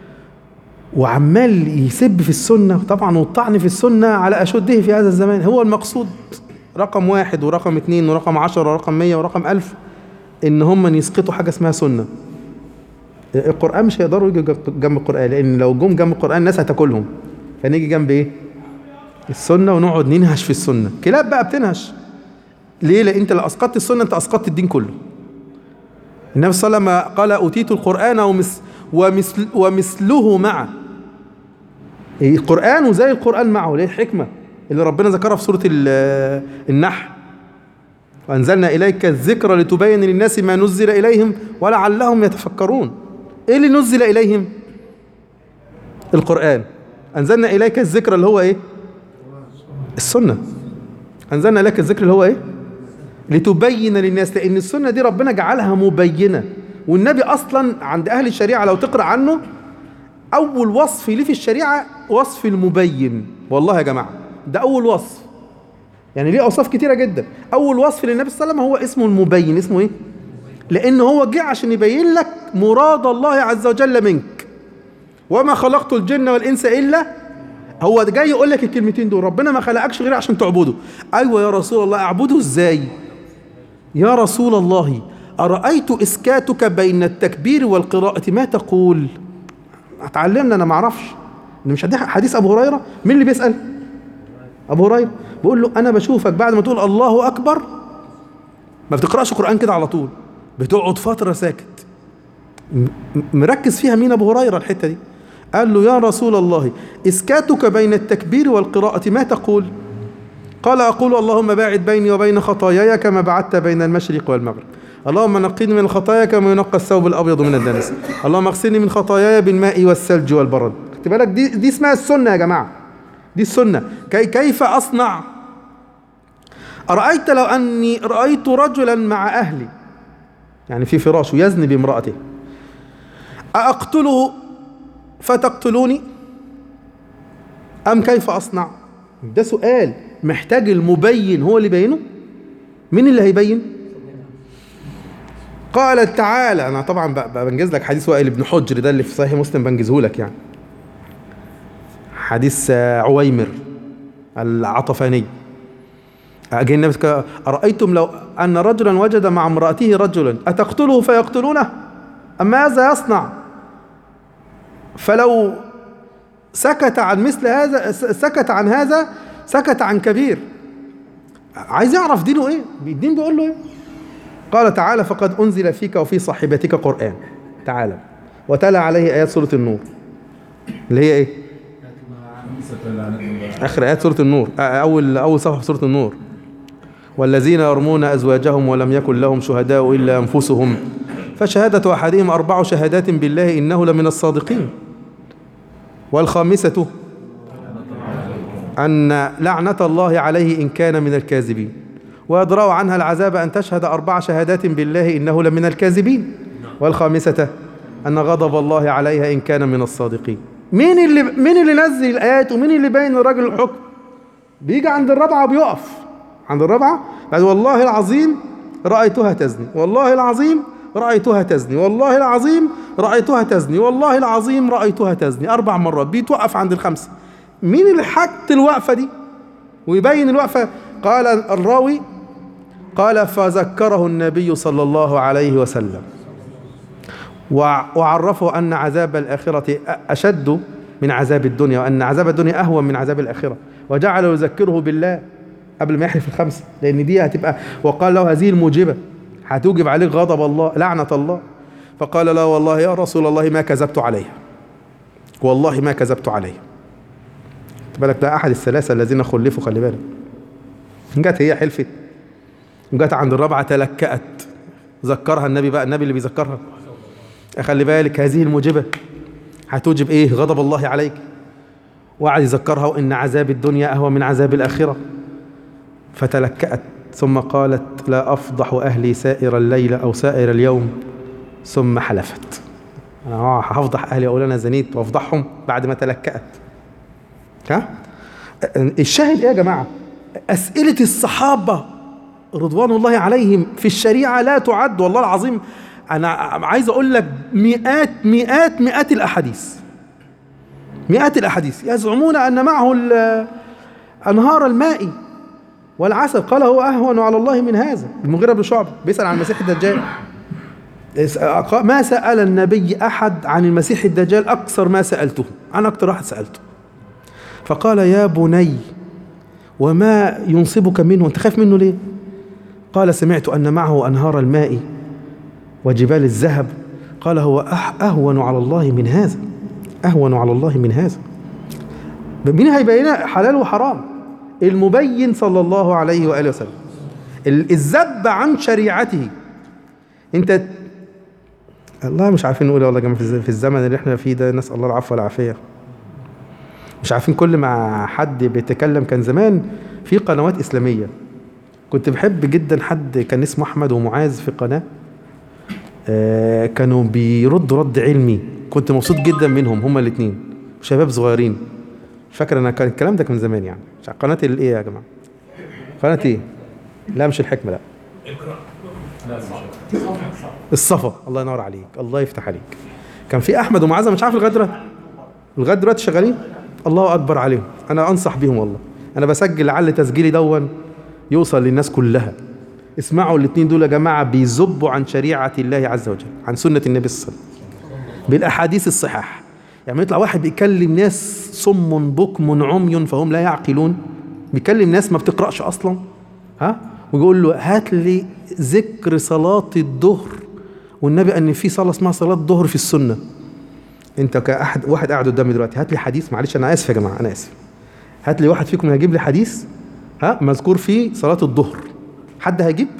وعمال يسب في السنة طبعا والطعن في السنة على أشده في هذا الزمان هو المقصود رقم واحد ورقم اتنين ورقم عشرة ورقم مية ورقم ألف إن هم من يسقطوا حاجة اسمها سنة القرآن مش هيقدروا يجوا جنب القرآن لأن لو جم جنب القرآن الناس هتاكلهم فنيجي جنب إيه؟ السنة ونقعد ننهش في السنة كلاب بقى بتنهش ليه؟ لأن أنت لو أسقطت السنة أنت أسقطت الدين كله النبي صلى الله عليه وسلم قال أوتيت القرآن ومثل ومثل ومثله معه القرآن وزي القرآن معه ليه الحكمة اللي ربنا ذكرها في سورة النحل وأنزلنا إليك الذكر لتبين للناس ما نزل إليهم ولعلهم يتفكرون إيه اللي نزل إليهم القرآن أنزلنا إليك الذكر اللي هو إيه السنة أنزلنا إليك الذكر اللي هو إيه لتبين للناس لأن السنة دي ربنا جعلها مبينة والنبي أصلا عند أهل الشريعة لو تقرأ عنه أول وصف ليه في الشريعة وصف المبين والله يا جماعة ده أول وصف يعني ليه أوصاف كتيرة جدا أول وصف للنبي صلى الله عليه وسلم هو اسمه المبين اسمه إيه؟ لأن هو جه عشان يبين لك مراد الله عز وجل منك وما خلقت الجن والإنس إلا هو جاي يقول لك الكلمتين دول ربنا ما خلقكش غير عشان تعبده أيوة يا رسول الله أعبده إزاي يا رسول الله أرأيت إسكاتك بين التكبير والقراءة ما تقول اتعلمنا أنا معرفش مش حديث- حديث ابو هريره مين اللي بيسال ابو هريره بيقول له انا بشوفك بعد ما تقول الله اكبر ما بتقراش قران كده على طول بتقعد فتره ساكت م- م- مركز فيها مين ابو هريره الحته دي قال له يا رسول الله اسكاتك بين التكبير والقراءه ما تقول قال اقول اللهم باعد بيني وبين خطاياي كما بعدت بين المشرق والمغرب اللهم نقني من الخطايا كما ينقى الثوب الابيض من الدنس اللهم اغسلني من خطاياي بالماء والثلج والبرد خدت بالك دي دي اسمها السنه يا جماعه دي السنه كي كيف اصنع ارايت لو اني رايت رجلا مع اهلي يعني في فراشه يزني بامراته أأقتله فتقتلوني أم كيف أصنع ده سؤال محتاج المبين هو اللي يبينه مين اللي هيبين قال تعالى أنا طبعا ب- ب- بنجز لك حديث وائل بن حجر ده اللي في صحيح مسلم بنجزه لك يعني حديث آه، عويمر العطفاني أجي النبي ك- أرأيتم لو أن رجلا وجد مع امرأته رجلا أتقتله فيقتلونه أم ماذا يصنع فلو سكت عن مثل هذا س- سكت عن هذا سكت عن كبير عايز يعرف دينه ايه الدين بيقول له ايه قال تعالى فقد انزل فيك وفي صاحبتك قران تعالى وتلا عليه ايات سوره النور اللي هي ايه اخر ايات سوره النور آه، اول اول صفحه في سوره النور والذين يرمون ازواجهم ولم يكن لهم شهداء الا انفسهم فشهاده احدهم اربع شهادات بالله انه لمن الصادقين والخامسه ان لعنه الله عليه ان كان من الكاذبين ويدرأ عنها العذاب ان تشهد اربع شهادات بالله انه لمن الكاذبين والخامسه ان غضب الله عليها ان كان من الصادقين مين اللي مين اللي نزل الايات ومين اللي بين الراجل الحكم بيجي عند الرابعه وبيقف عند الرابعه بعد والله العظيم رايتها تزني والله العظيم رايتها تزني والله العظيم رايتها تزني والله العظيم رايتها تزني اربع مرات بيتوقف عند الخمسه مين اللي حط الوقفه دي ويبين الوقفه قال الراوي قال فذكره النبي صلى الله عليه وسلم وع- وعرفه أن عذاب الآخرة أ- أشد من عذاب الدنيا وأن عذاب الدنيا أهون من عذاب الآخرة وجعل يذكره بالله قبل ما يحلف الخمسة لأن دي هتبقى وقال له هذه الموجبة هتوجب عليك غضب الله لعنة الله فقال لا والله يا رسول الله ما كذبت عليها والله ما كذبت عليها خد بالك ده أحد الثلاثة الذين خلفوا خلي بالك جت هي حلفت وجت عند الرابعة تلكأت ذكرها النبي بقى النبي اللي بيذكرها خلي بالك هذه الموجبة هتوجب ايه غضب الله عليك وقعد يذكرها وان عذاب الدنيا اهون من عذاب الاخره فتلكأت ثم قالت لا افضح اهلي سائر الليله او سائر اليوم ثم حلفت انا هفضح اهلي اقول انا زنيت وافضحهم بعد ما تلكأت ها الشاهد ايه يا جماعه اسئله الصحابه رضوان الله عليهم في الشريعه لا تعد والله العظيم انا عايز اقول لك مئات مئات مئات الاحاديث مئات الاحاديث يزعمون ان معه ال- انهار الماء والعسل قال هو اهون على الله من هذا المغيرة بن شعبة بيسأل عن المسيح الدجال اس- ما سأل النبي أحد عن المسيح الدجال أكثر ما سألته أنا أكثر واحد سألته فقال يا بني وما ينصبك منه أنت خايف منه ليه قال سمعت أن معه أنهار الماء وجبال الذهب قال هو أح- أهون على الله من هذا أهون على الله من هذا مين هيبين حلال وحرام المبين صلى الله عليه وآله وسلم ال- الذب عن شريعته انت الله مش عارفين نقول والله يا جماعه في الز- في الزمن اللي احنا فيه ده نسال الله العفو والعافيه مش عارفين كل ما حد بيتكلم كان زمان في قنوات اسلاميه كنت بحب جدا حد كان اسمه احمد ومعاذ في قناه آه، كانوا بيردوا رد علمي كنت مبسوط جدا منهم هما الاثنين شباب صغيرين مش فاكر انا كان الكلام ده كان من زمان يعني مش عارف قناه الايه يا جماعه قناه ايه لا مش الحكمه لا الصفا الله ينور عليك الله يفتح عليك كان في احمد ومعاذ مش عارف لغايه دلوقتي لغايه دلوقتي شغالين الله اكبر عليهم انا انصح بيهم والله انا بسجل لعل تسجيلي دون يوصل للناس كلها اسمعوا الاثنين دول يا جماعه بيزبوا عن شريعه الله عز وجل عن سنه النبي صلى الله عليه وسلم بالاحاديث الصحاح يعني يطلع واحد بيكلم ناس صم بكم عمي فهم لا يعقلون بيكلم ناس ما بتقرأش أصلا ها ويقول له هات لي ذكر صلاة الظهر والنبي أن في صلاة اسمها صلاة الظهر في السنة أنت كأحد واحد قاعد قدامي دلوقتي هات لي حديث معلش أنا آسف يا جماعة أنا آسف هات لي واحد فيكم هيجيب لي حديث ها مذكور فيه صلاة الظهر حد هيجيب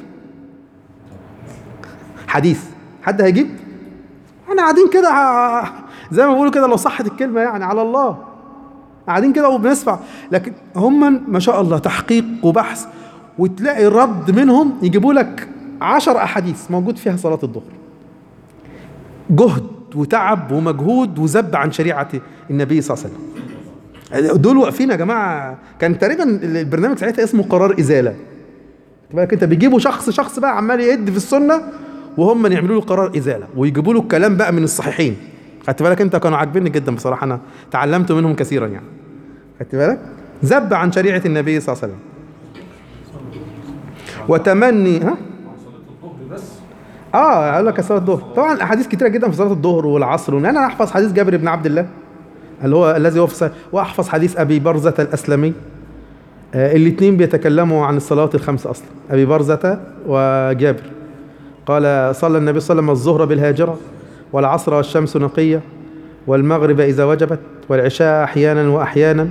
حديث حد هيجيب احنا قاعدين كده ع- زي ما بيقولوا كده لو صحت الكلمة يعني على الله قاعدين كده وبنسمع لكن هم ما شاء الله تحقيق وبحث وتلاقي الرد منهم يجيبوا لك عشر أحاديث موجود فيها صلاة الظهر جهد وتعب ومجهود وذب عن شريعة النبي صلى الله عليه وسلم دول واقفين يا جماعة كان تقريبا البرنامج ساعتها اسمه قرار إزالة خد بالك انت بيجيبوا شخص شخص بقى عمال يد في السنه وهم اللي يعملوا له قرار ازاله ويجيبوا له الكلام بقى من الصحيحين خدت بالك انت كانوا عاجبيني جدا بصراحه انا تعلمت منهم كثيرا يعني خدت بالك ذب عن شريعه النبي صلى الله عليه وسلم وتمني ها اه اقول لك صلاه الظهر طبعا احاديث كتيره جدا في صلاه الظهر والعصر انا احفظ حديث جابر بن عبد الله اللي هو الذي هو في صحيح- واحفظ حديث ابي برزه الاسلمي آه الاثنين بيتكلموا عن الصلوات الخمس اصلا ابي برزه وجابر قال صلى النبي صلى الله عليه وسلم الظهر بالهاجره والعصر والشمس نقيه والمغرب اذا وجبت والعشاء احيانا واحيانا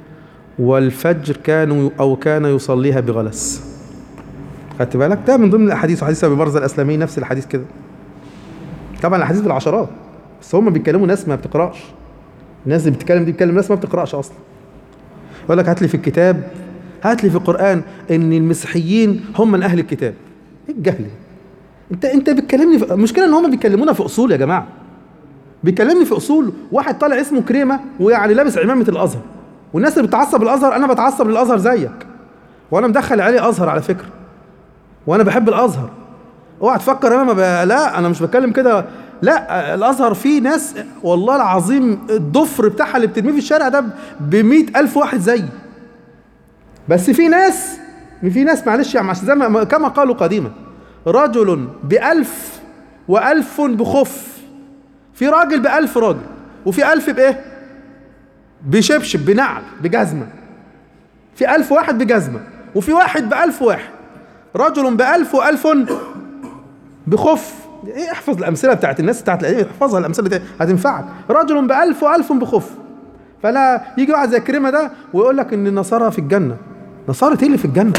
والفجر كانوا او كان يصليها بغلس خدت بالك ده من ضمن الاحاديث وحديث ابي برزه الاسلمي نفس الحديث كده طبعا الاحاديث بالعشرات بس هم بيتكلموا ناس ما بتقراش الناس اللي بتتكلم دي بتتكلم ناس ما بتقراش اصلا يقول لك هات لي في الكتاب هات لي في القران ان المسيحيين هم من اهل الكتاب ايه الجهل انت انت بتكلمني في المشكله ان هم بيكلمونا في اصول يا جماعه بيكلمني في اصول واحد طالع اسمه كريمه ويعني لابس عمامه الازهر والناس اللي بتعصب الازهر انا بتعصب للازهر زيك وانا مدخل عليه ازهر على فكره وانا بحب الازهر اوعى تفكر انا ما ب... لا انا مش بتكلم كده لا الازهر فيه ناس والله العظيم الضفر بتاعها اللي بترميه في الشارع ده ب ألف واحد زيي بس في ناس في ناس معلش يعني عشان زي ما كما قالوا قديما رجل بألف وألف بخف في راجل بألف راجل وفي ألف بإيه؟ بشبشب بنعل بجزمة في ألف واحد بجزمة وفي واحد بألف واحد رجل بألف وألف بخف ايه احفظ الامثله بتاعت الناس بتاعت ايه احفظها الامثله دي هتنفعك رجل بألف وألف بخف فلا يجي واحد زي كريمه ده ويقول لك ان النصارى في الجنه نصارى ايه اللي في الجنه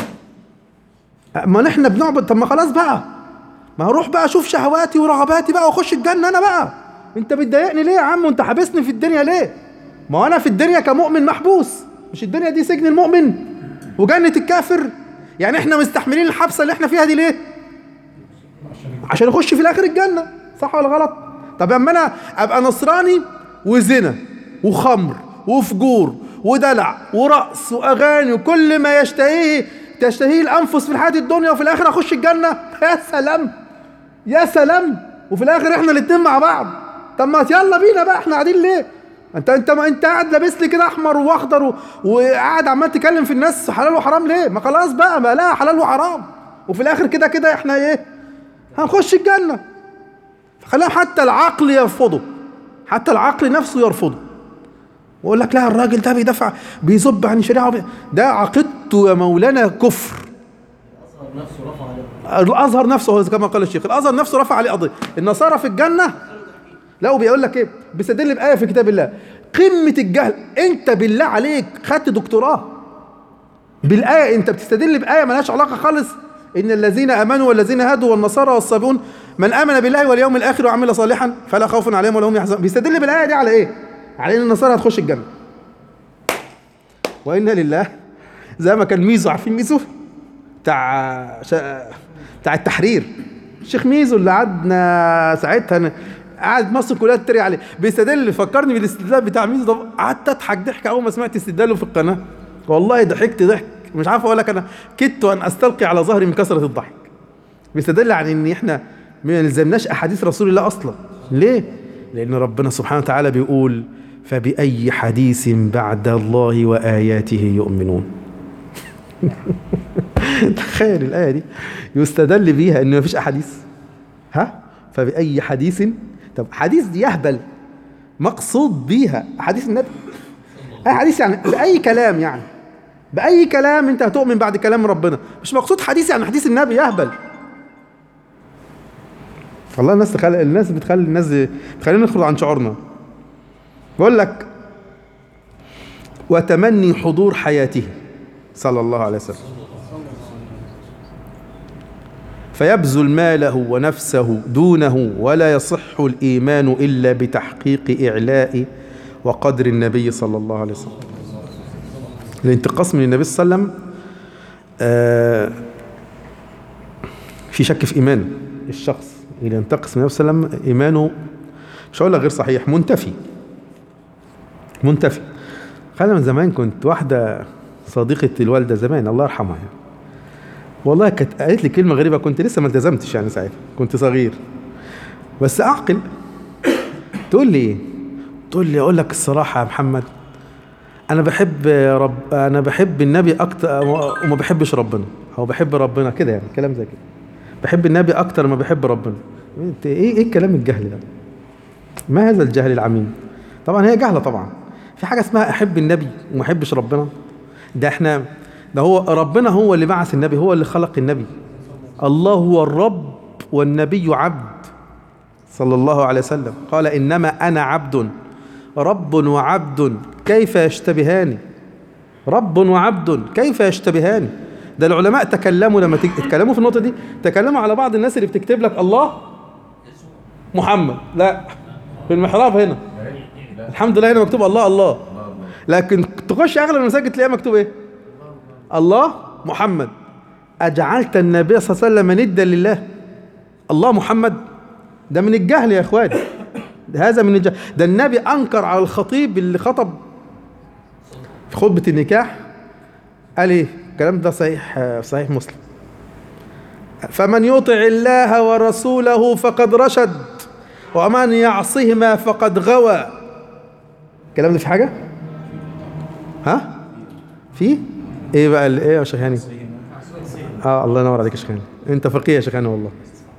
ما نحن بنعبد طب ما خلاص بقى ما هروح بقى اشوف شهواتي ورغباتي بقى واخش الجنه انا بقى انت بتضايقني ليه يا عم وانت حابسني في الدنيا ليه ما هو انا في الدنيا كمؤمن محبوس مش الدنيا دي سجن المؤمن وجنه الكافر يعني احنا مستحملين الحبسه اللي احنا فيها دي ليه عشان اخش في الاخر الجنه صح ولا غلط طب اما انا ابقى نصراني وزنا وخمر وفجور ودلع ورقص واغاني وكل ما يشتهيه تشتهيه الانفس في الحياه الدنيا وفي الاخر اخش الجنه يا سلام يا سلام وفي الاخر احنا الاتنين مع بعض طب ما يلا بينا بقى احنا قاعدين ليه انت انت ما انت قاعد لابس لي كده احمر واخضر و... وقاعد عمال تكلم في الناس حلال وحرام ليه ما خلاص بقى ما لا حلال وحرام وفي الاخر كده كده احنا ايه هنخش الجنة فخليهم حتى العقل يرفضه حتى العقل نفسه يرفضه ويقول لك لا الراجل ده بيدافع بيزب عن الشريعة وبي... ده عقيدته يا مولانا كفر الازهر نفسه كما قال الشيخ الازهر نفسه رفع عليه قضيه النصارى في الجنه لا وبيقول لك ايه بيستدل بايه في كتاب الله قمه الجهل انت بالله عليك خدت دكتوراه بالايه انت بتستدل بايه ملهاش علاقه خالص ان الذين امنوا والذين هادوا والنصارى والصابئون من امن بالله واليوم الاخر وعمل صالحا فلا خوف عليهم ولا هم يحزنون بيستدل بالايه دي على ايه على ان النصارى هتخش الجنه وانا لله زي ما كان ميزو عارفين ميزو بتاع شا... بتاع التحرير الشيخ ميزو اللي قعدنا ساعتها ن... قعد مصر كلها تتريق عليه بيستدل فكرني بالاستدلال بتاع ميزو ده قعدت اضحك ضحك اول ما سمعت استدلاله في القناه والله ضحكت ضحك مش عارف اقول لك انا كدت ان استلقي على ظهري من كثره الضحك بيستدل عن ان احنا ما نلزمناش احاديث رسول الله اصلا ليه لان ربنا سبحانه وتعالى بيقول فباي حديث بعد الله واياته يؤمنون تخيل الايه دي يستدل بيها ان مفيش احاديث ها فباي حديث طب حديث دي يهبل مقصود بيها حديث النبي اي حديث يعني باي كلام يعني باي كلام انت هتؤمن بعد كلام ربنا مش مقصود حديث يعني حديث النبي يهبل والله الناس تخلي الناس بتخلي الناس بتخلينا نخرج عن شعورنا بقول لك وتمني حضور حياته صلى الله عليه وسلم فيبذل ماله ونفسه دونه ولا يصح الإيمان إلا بتحقيق إعلاء وقدر النبي صلى الله عليه وسلم الانتقاص من النبي صلى الله عليه وسلم آه في شك في إيمانه الشخص اللي ينتقص من النبي صلى الله عليه وسلم إيمانه مش هقول لك غير صحيح منتفي منتفي خلينا من زمان كنت واحدة صديقة الوالدة زمان الله يرحمها يعني. والله كانت قالت لي كلمة غريبة كنت لسه ما التزمتش يعني ساعتها كنت صغير بس أعقل تقول لي إيه؟ تقول لي أقول لك الصراحة يا محمد أنا بحب رب أنا بحب النبي أكتر وما بحبش ربنا أو بحب ربنا كده يعني كلام زي كده بحب النبي أكتر ما بحب ربنا إنت إيه إيه الكلام الجهل ده؟ ما هذا الجهل العميم؟ طبعا هي جهلة طبعا في حاجة اسمها أحب النبي وما أحبش ربنا ده إحنا ده هو ربنا هو اللي بعث النبي هو اللي خلق النبي الله هو الرب والنبي عبد صلى الله عليه وسلم قال إنما أنا عبد رب وعبد كيف يشتبهان رب وعبد كيف يشتبهان ده العلماء تكلموا لما تتكلموا في النقطة دي تكلموا على بعض الناس اللي بتكتب لك الله محمد لا في المحراب هنا الحمد لله هنا مكتوب الله الله لكن تخش اغلب المساجد تلاقيها مكتوب ايه الله محمد اجعلت النبي صلى الله عليه وسلم ندا لله الله محمد ده من الجهل يا اخواني هذا من الجهل ده النبي انكر على الخطيب اللي خطب في خطبه النكاح قال ايه الكلام ده صحيح صحيح مسلم فمن يطع الله ورسوله فقد رشد ومن يعصهما فقد غوى الكلام ده في حاجة؟ ها؟ في؟ ايه بقى ال- ايه يا شيخ هاني؟ اه الله ينور عليك يا شيخ هاني انت فقيه يا شيخ هاني والله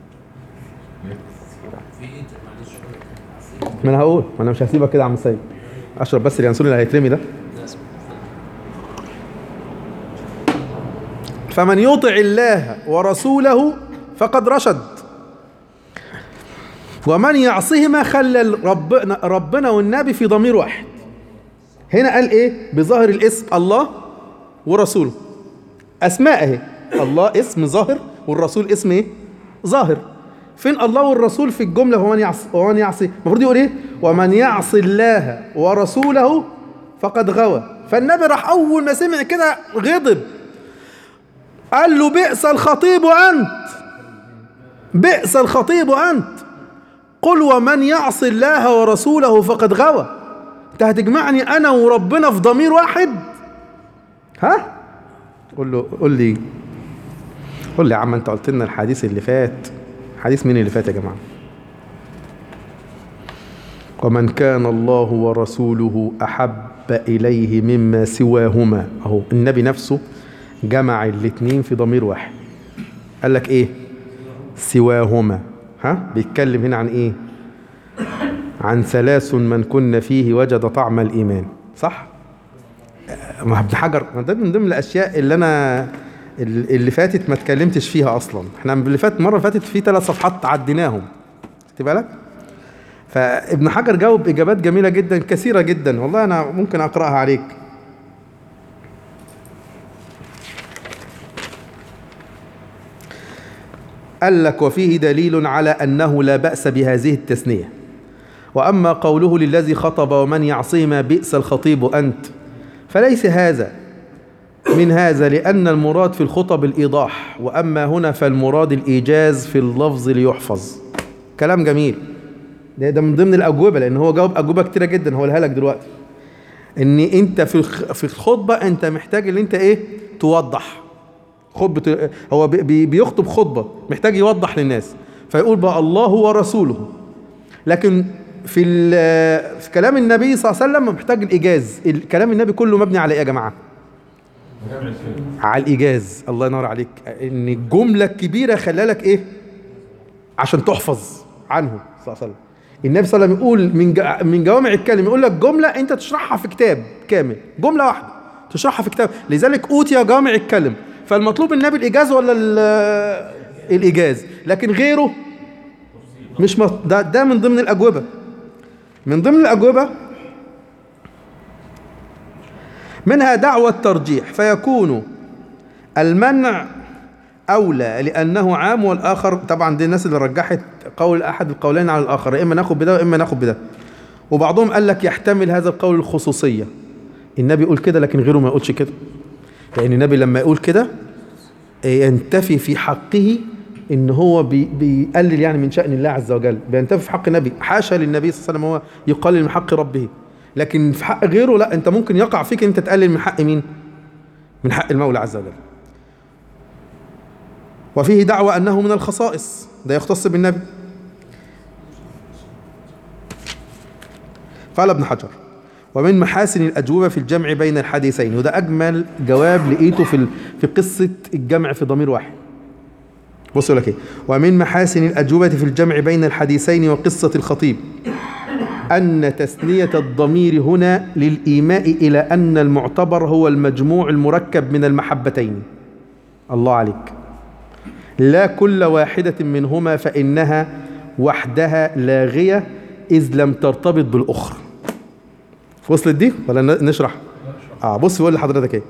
ما انا هقول ما انا مش هسيبك كده يا عم سيد اشرب بس اليانسون اللي هيترمي ده فمن يطع الله ورسوله فقد رشد ومن يعصهما خلى ربنا ربنا والنبي في ضمير واحد هنا قال ايه بظاهر الاسم الله ورسوله اسماء اهي الله اسم ظاهر والرسول اسم ايه ظاهر فين الله والرسول في الجمله ومن يعصي ومن يعصي المفروض يقول ايه ومن يعصي الله ورسوله فقد غوى فالنبي راح اول ما سمع كده غضب قال له بئس الخطيب انت بئس الخطيب انت قل ومن يعص الله ورسوله فقد غوى انت هتجمعني انا وربنا في ضمير واحد ها قول له قول لي قول لي يا عم انت قلت لنا الحديث اللي فات حديث مين اللي فات يا جماعه ومن كان الله ورسوله احب اليه مما سواهما اهو النبي نفسه جمع الاثنين في ضمير واحد قال لك ايه سواهما ها بيتكلم هنا عن ايه عن ثلاث من كن فيه وجد طعم الايمان صح ما ابن حجر ما ده من ضمن الاشياء اللي انا اللي فاتت ما اتكلمتش فيها اصلا احنا اللي فات المره اللي فاتت في ثلاث صفحات عديناهم خدت بالك فابن حجر جاوب اجابات جميله جدا كثيره جدا والله انا ممكن اقراها عليك قال لك وفيه دليل على أنه لا بأس بهذه التثنية وأما قوله للذي خطب ومن يعصيما بئس الخطيب أنت فليس هذا من هذا لأن المراد في الخطب الإيضاح وأما هنا فالمراد الإيجاز في اللفظ ليحفظ كلام جميل ده, ده من ضمن الأجوبة لأن هو جاوب أجوبة كتيرة جدا هقولها لك دلوقتي إن أنت في في الخطبة أنت محتاج إن أنت إيه توضح خطبة هو بي بيخطب خطبة محتاج يوضح للناس فيقول بقى الله ورسوله لكن في في كلام النبي صلى الله عليه وسلم محتاج الإيجاز كلام النبي كله مبني على إيه يا جماعة؟ على الإيجاز الله ينور عليك إن الجملة الكبيرة خلالك إيه؟ عشان تحفظ عنه صلى الله عليه وسلم النبي صلى الله عليه وسلم يقول من جا- من جوامع الكلم يقول لك جمله انت تشرحها في كتاب كامل جمله واحده تشرحها في كتاب لذلك اوتي جوامع الكلم فالمطلوب النبي الايجاز ولا ال- الايجاز لكن غيره مش مط... ده ده من ضمن الاجوبه من ضمن الاجوبه منها دعوى الترجيح فيكون المنع أولى لأنه عام والآخر طبعا دي الناس اللي رجحت قول أحد القولين على الآخر يا إما ناخد بده وإما ناخد بده وبعضهم قال لك يحتمل هذا القول الخصوصية النبي يقول كده لكن غيره ما يقولش كده لأن النبي لما يقول كده ينتفي في حقه ان هو بي بيقلل يعني من شأن الله عز وجل بينتفي في حق النبي حاشا للنبي صلى الله عليه وسلم هو يقلل من حق ربه لكن في حق غيره لا انت ممكن يقع فيك انت تقلل من حق مين من حق المولى عز وجل وفيه دعوة أنه من الخصائص ده يختص بالنبي قال ابن حجر ومن محاسن الأجوبة في الجمع بين الحديثين وده أجمل جواب لقيته في ال- في قصة الجمع في ضمير واحد بصوا لك ايه ومن محاسن الأجوبة في الجمع بين الحديثين وقصة الخطيب أن تثنية الضمير هنا للإيماء إلى أن المعتبر هو المجموع المركب من المحبتين الله عليك لا كل واحدة منهما فإنها وحدها لاغية إذ لم ترتبط بالأخرى وصلت دي ولا ن- نشرح اه بص بيقول لحضرتك ايه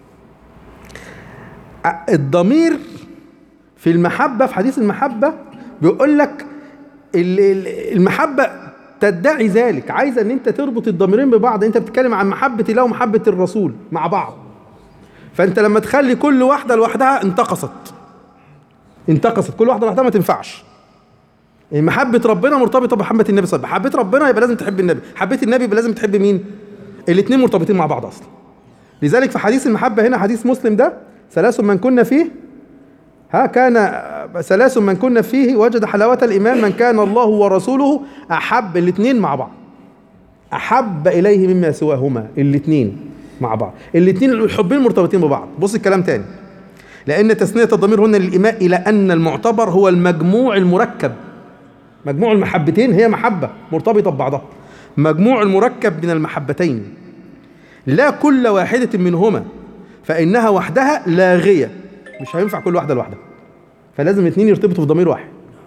ع- الضمير في المحبة في حديث المحبة بيقول لك ال- ال- المحبة تدعي ذلك عايزة ان انت تربط الضميرين ببعض انت بتتكلم عن محبة الله ومحبة الرسول مع بعض فانت لما تخلي كل واحدة لوحدها انتقصت انتقصت كل واحدة لوحدها ما تنفعش محبة ربنا مرتبطة بمحبة النبي صلى الله عليه وسلم حبيت ربنا يبقى لازم تحب النبي حبيت النبي يبقى لازم تحب مين الاثنين مرتبطين مع بعض اصلا لذلك في حديث المحبة هنا حديث مسلم ده ثلاث من كنا فيه ها كان ثلاث من كنا فيه وجد حلاوة الإيمان من كان الله ورسوله أحب الاثنين مع بعض أحب إليه مما سواهما الاثنين مع بعض الاثنين الحبين مرتبطين ببعض بص الكلام تاني لأن تثنية الضمير هنا للإيماء إلى أن المعتبر هو المجموع المركب مجموع المحبتين هي محبة مرتبطة ببعضها مجموع المركب من المحبتين لا كل واحدة منهما فإنها وحدها لاغية مش هينفع كل واحدة لوحدها فلازم الاثنين يرتبطوا في ضمير واحد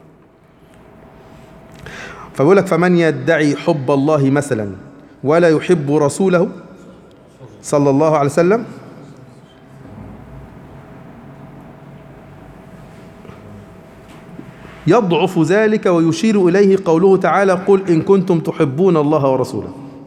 فبيقول لك فمن يدعي حب الله مثلا ولا يحب رسوله صلى الله عليه وسلم يضعف ذلك ويشير إليه قوله تعالى قل إن كنتم تحبون الله ورسوله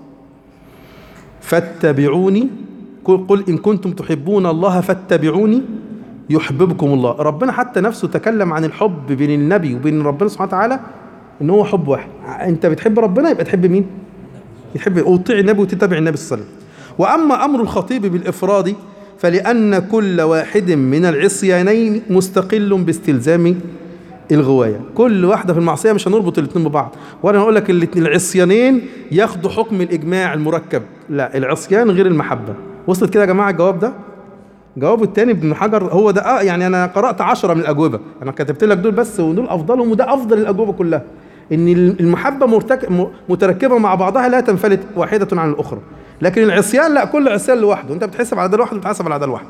فاتبعوني قل قل إن كنتم تحبون الله فاتبعوني يحببكم الله ربنا حتى نفسه تكلم عن الحب بين النبي وبين ربنا سبحانه وتعالى ان هو حب واحد انت بتحب ربنا يبقى تحب مين يحب وتطيع النبي وتتبع النبي صلى الله عليه وسلم واما امر الخطيب بالافراد فلان كل واحد من العصيانين مستقل باستلزام الغوايه كل واحده في المعصيه مش هنربط الاثنين ببعض وانا هقول لك الاتنين- العصيانين ياخدوا حكم الاجماع المركب لا العصيان غير المحبه وصلت كده يا جماعه الجواب ده جوابه التاني ابن حجر هو ده آه يعني انا قرات عشرة من الاجوبه انا كتبت لك دول بس ودول افضلهم وده افضل الاجوبه كلها ان المحبه مرتك... م- متركبه مع بعضها لا تنفلت واحده عن الاخرى لكن العصيان لا كل عصيان لوحده انت بتحسب على ده لوحده وبتحسب على ده لوحده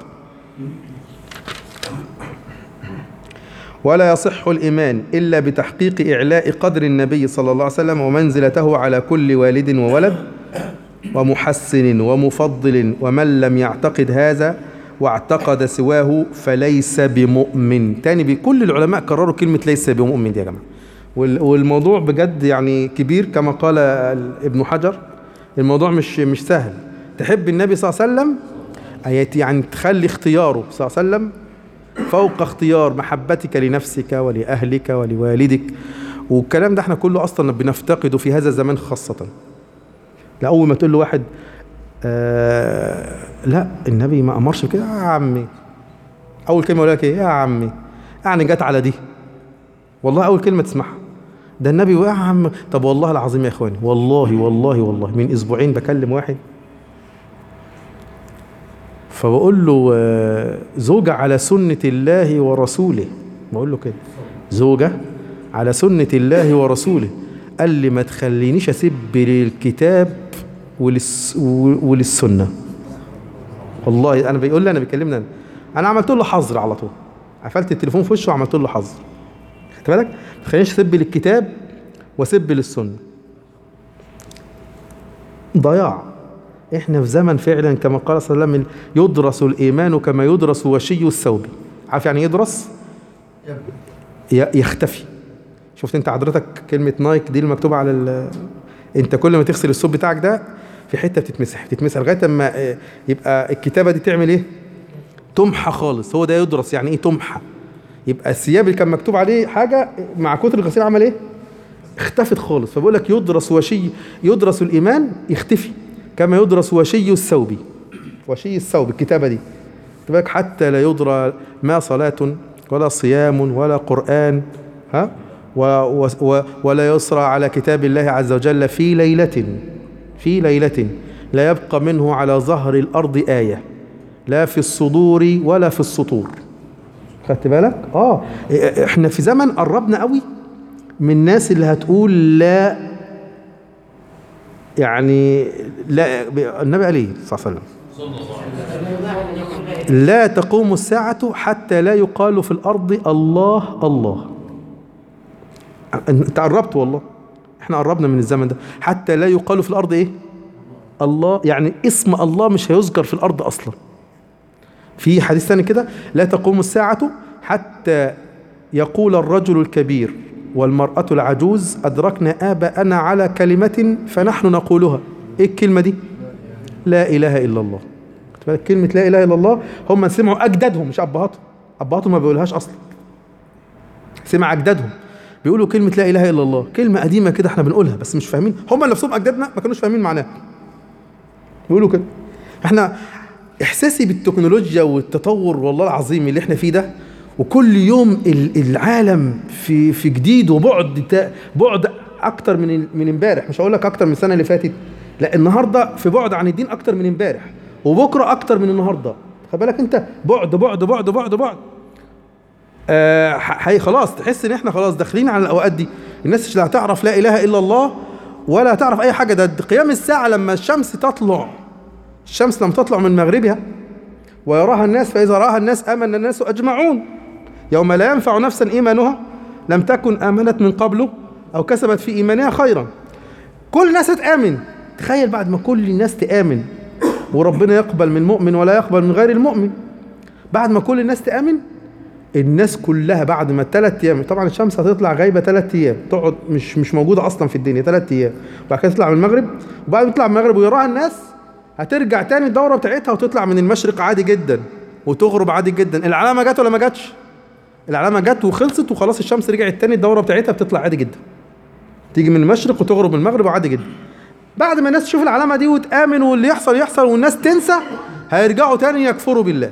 ولا يصح الإيمان إلا بتحقيق إعلاء قدر النبي صلى الله عليه وسلم ومنزلته على كل والد وولد ومحسن ومفضل ومن لم يعتقد هذا واعتقد سواه فليس بمؤمن تاني بكل العلماء كرروا كلمة ليس بمؤمن دي يا جماعة وال- والموضوع بجد يعني كبير كما قال ال- ابن حجر الموضوع مش مش سهل تحب النبي صلى الله عليه وسلم أي- يعني تخلي اختياره صلى الله عليه وسلم فوق اختيار محبتك لنفسك ولأهلك ولوالدك والكلام ده احنا كله اصلا بنفتقده في هذا الزمان خاصة لا اول ما تقول له واحد آه لا النبي ما امرش بكده يا عمي اول كلمة يقول لك ايه يا عمي يعني جت على دي والله اول كلمة تسمعها ده النبي يا عم طب والله العظيم يا اخواني والله والله والله من اسبوعين بكلم واحد فبقول له آه، زوجة على سنة الله ورسوله بقول له كده زوجة على سنة الله ورسوله قال لي ما تخلينيش اسب للكتاب وللس وللسنه والله انا بيقول لي انا بيكلمني انا انا عملت له حظر على طول قفلت التليفون في وشه وعملت له حظر خدت بالك ما تخلينيش اسب للكتاب واسب للسنه ضياع احنا في زمن فعلا كما قال صلى الله عليه وسلم يدرس الايمان كما يدرس وشي الثوب عارف يعني يدرس ي- يختفي شفت انت حضرتك كلمه نايك دي المكتوبه على ال... انت كل ما تغسل الثوب بتاعك ده في حته بتتمسح بتتمسح لغايه اما اه، يبقى الكتابه دي تعمل ايه تمحى خالص هو ده يدرس يعني ايه تمحى يبقى الثياب اللي كان مكتوب عليه حاجه مع كتر الغسيل عمل ايه اختفت خالص فبقول لك يدرس وشي يدرس الايمان يختفي كما يدرس وشي الثوب وشي الثوب الكتابه دي خد بالك حتى لا يدرى ما صلاة ولا صيام ولا قرآن ها و و و ولا يسرى على كتاب الله عز وجل في ليلة في ليلة لا يبقى منه على ظهر الأرض آية لا في الصدور ولا في السطور خدت بالك؟ اه إ- احنا في زمن قربنا قوي من الناس اللي هتقول لا يعني لا النبي قال ايه صلى الله عليه وسلم لا تقوم الساعة حتى لا يقال في الأرض الله الله انت قربت والله احنا قربنا من الزمن ده حتى لا يقال في الأرض ايه الله يعني اسم الله مش هيذكر في الأرض أصلا في حديث ثاني كده لا تقوم الساعة حتى يقول الرجل الكبير والمرأة العجوز أدركنا آباءنا على كلمة فنحن نقولها إيه الكلمة دي لا إله إلا الله خد بالك كلمة لا إله إلا الله هم سمعوا أجدادهم مش أبهاتهم أبهاتهم ما بيقولهاش أصلا سمع أجدادهم بيقولوا كلمة لا إله إلا الله كلمة قديمة كده احنا بنقولها بس مش فاهمين هم نفسهم أجدادنا ما كانوش فاهمين معناها بيقولوا كده احنا إحساسي بالتكنولوجيا والتطور والله العظيم اللي احنا فيه ده وكل يوم ال- العالم في في جديد وبعد تا- بعد اكتر من من امبارح مش هقول لك اكتر من السنه اللي فاتت لا النهارده في بعد عن الدين اكتر من امبارح وبكره اكتر من النهارده خد بالك انت بعد بعد بعد بعد بعد آه ح- هي خلاص تحس ان احنا خلاص داخلين على الاوقات دي الناس مش لا هتعرف لا اله الا الله ولا هتعرف اي حاجه ده قيام الساعه لما الشمس تطلع الشمس لما تطلع من مغربها ويراها الناس فاذا راها الناس امن الناس اجمعون يوم لا ينفع نفسا ايمانها لم تكن امنت من قبله او كسبت في ايمانها خيرا كل الناس هتامن تخيل بعد ما كل الناس تامن وربنا يقبل من مؤمن ولا يقبل من غير المؤمن بعد ما كل الناس تامن الناس كلها بعد ما الثلاث ايام طبعا الشمس هتطلع غايبه ثلاث ايام تقعد مش مش موجوده اصلا في الدنيا ثلاث ايام وبعد كده تطلع من المغرب وبعد ما تطلع من المغرب ويراها الناس هترجع تاني الدوره بتاعتها وتطلع من المشرق عادي جدا وتغرب عادي جدا العلامه جت ولا ما جاتش العلامه جت وخلصت وخلاص الشمس رجعت تاني الدوره بتاعتها بتطلع عادي جدا تيجي من المشرق وتغرب من المغرب عادي جدا بعد ما الناس تشوف العلامه دي وتامن واللي يحصل يحصل والناس تنسى هيرجعوا تاني يكفروا بالله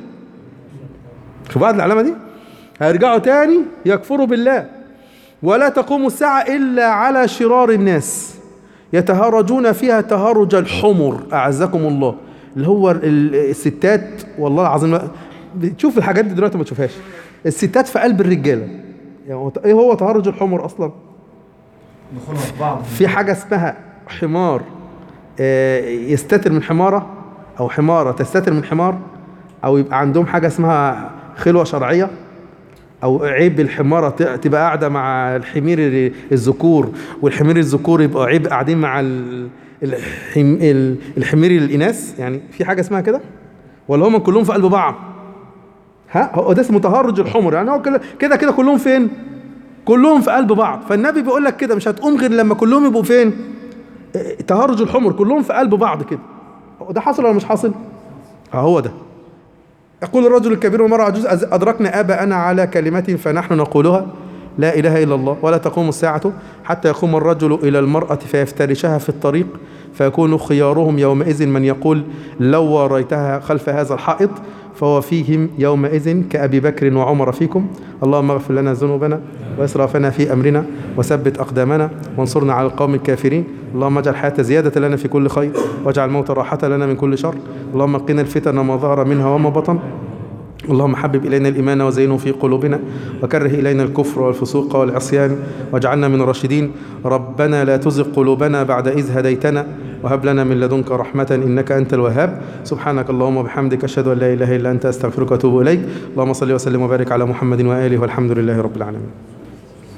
شوف بعد العلامه دي هيرجعوا تاني يكفروا بالله ولا تقوم الساعه الا على شرار الناس يتهرجون فيها تهرج الحمر اعزكم الله اللي هو ال- الستات والله العظيم تشوف الحاجات دي دلوقتي ما تشوفهاش الستات في قلب الرجاله يعني هو- ايه هو تهرج الحمر اصلا دخولها في بعض في حاجه اسمها حمار آه، يستتر من حماره او حماره تستتر من حمار او يبقى عندهم حاجه اسمها خلوه شرعيه او عيب الحماره ت- تبقى قاعده مع الحمير ال- الذكور والحمير الذكور يبقى عيب قاعدين مع ال- الحم ال- الحمير الاناث يعني في حاجه اسمها كده ولا هم كلهم في قلب بعض ها هو ده اسمه تهرج الحمر يعني هو كده- كده كده كلهم فين كلهم في قلب بعض فالنبي بيقول لك كده مش هتقوم غير لما كلهم يبقوا فين اه، تهرج الحمر كلهم في قلب بعض كده هو ده حصل ولا مش حاصل اه هو ده يقول الرجل الكبير والمرأة عجوز أز- أدركنا آباءنا على كلمة فنحن نقولها لا إله إلا الله ولا تقوم الساعة حتى يقوم الرجل إلى المرأة فيفترشها في الطريق فيكون خيارهم يومئذ من يقول لو وريتها خلف هذا الحائط فهو فيهم يومئذ كأبي بكر وعمر فيكم اللهم اغفر لنا ذنوبنا وإسرافنا في أمرنا وثبت أقدامنا وانصرنا على القوم الكافرين اللهم اجعل الحياة زيادة لنا في كل خير واجعل الموت راحة لنا من كل شر اللهم قنا الفتن ما ظهر منها وما بطن اللهم حبب إلينا الإيمان وزينه في قلوبنا وكره إلينا الكفر والفسوق والعصيان واجعلنا من الراشدين ربنا لا تزغ قلوبنا بعد إذ هديتنا وهب لنا من لدنك رحمة إنك أنت الوهاب سبحانك اللهم وبحمدك أشهد أن لا إله إلا أنت أستغفرك وأتوب إليك اللهم صل وسلم وبارك على محمد وآله والحمد لله رب العالمين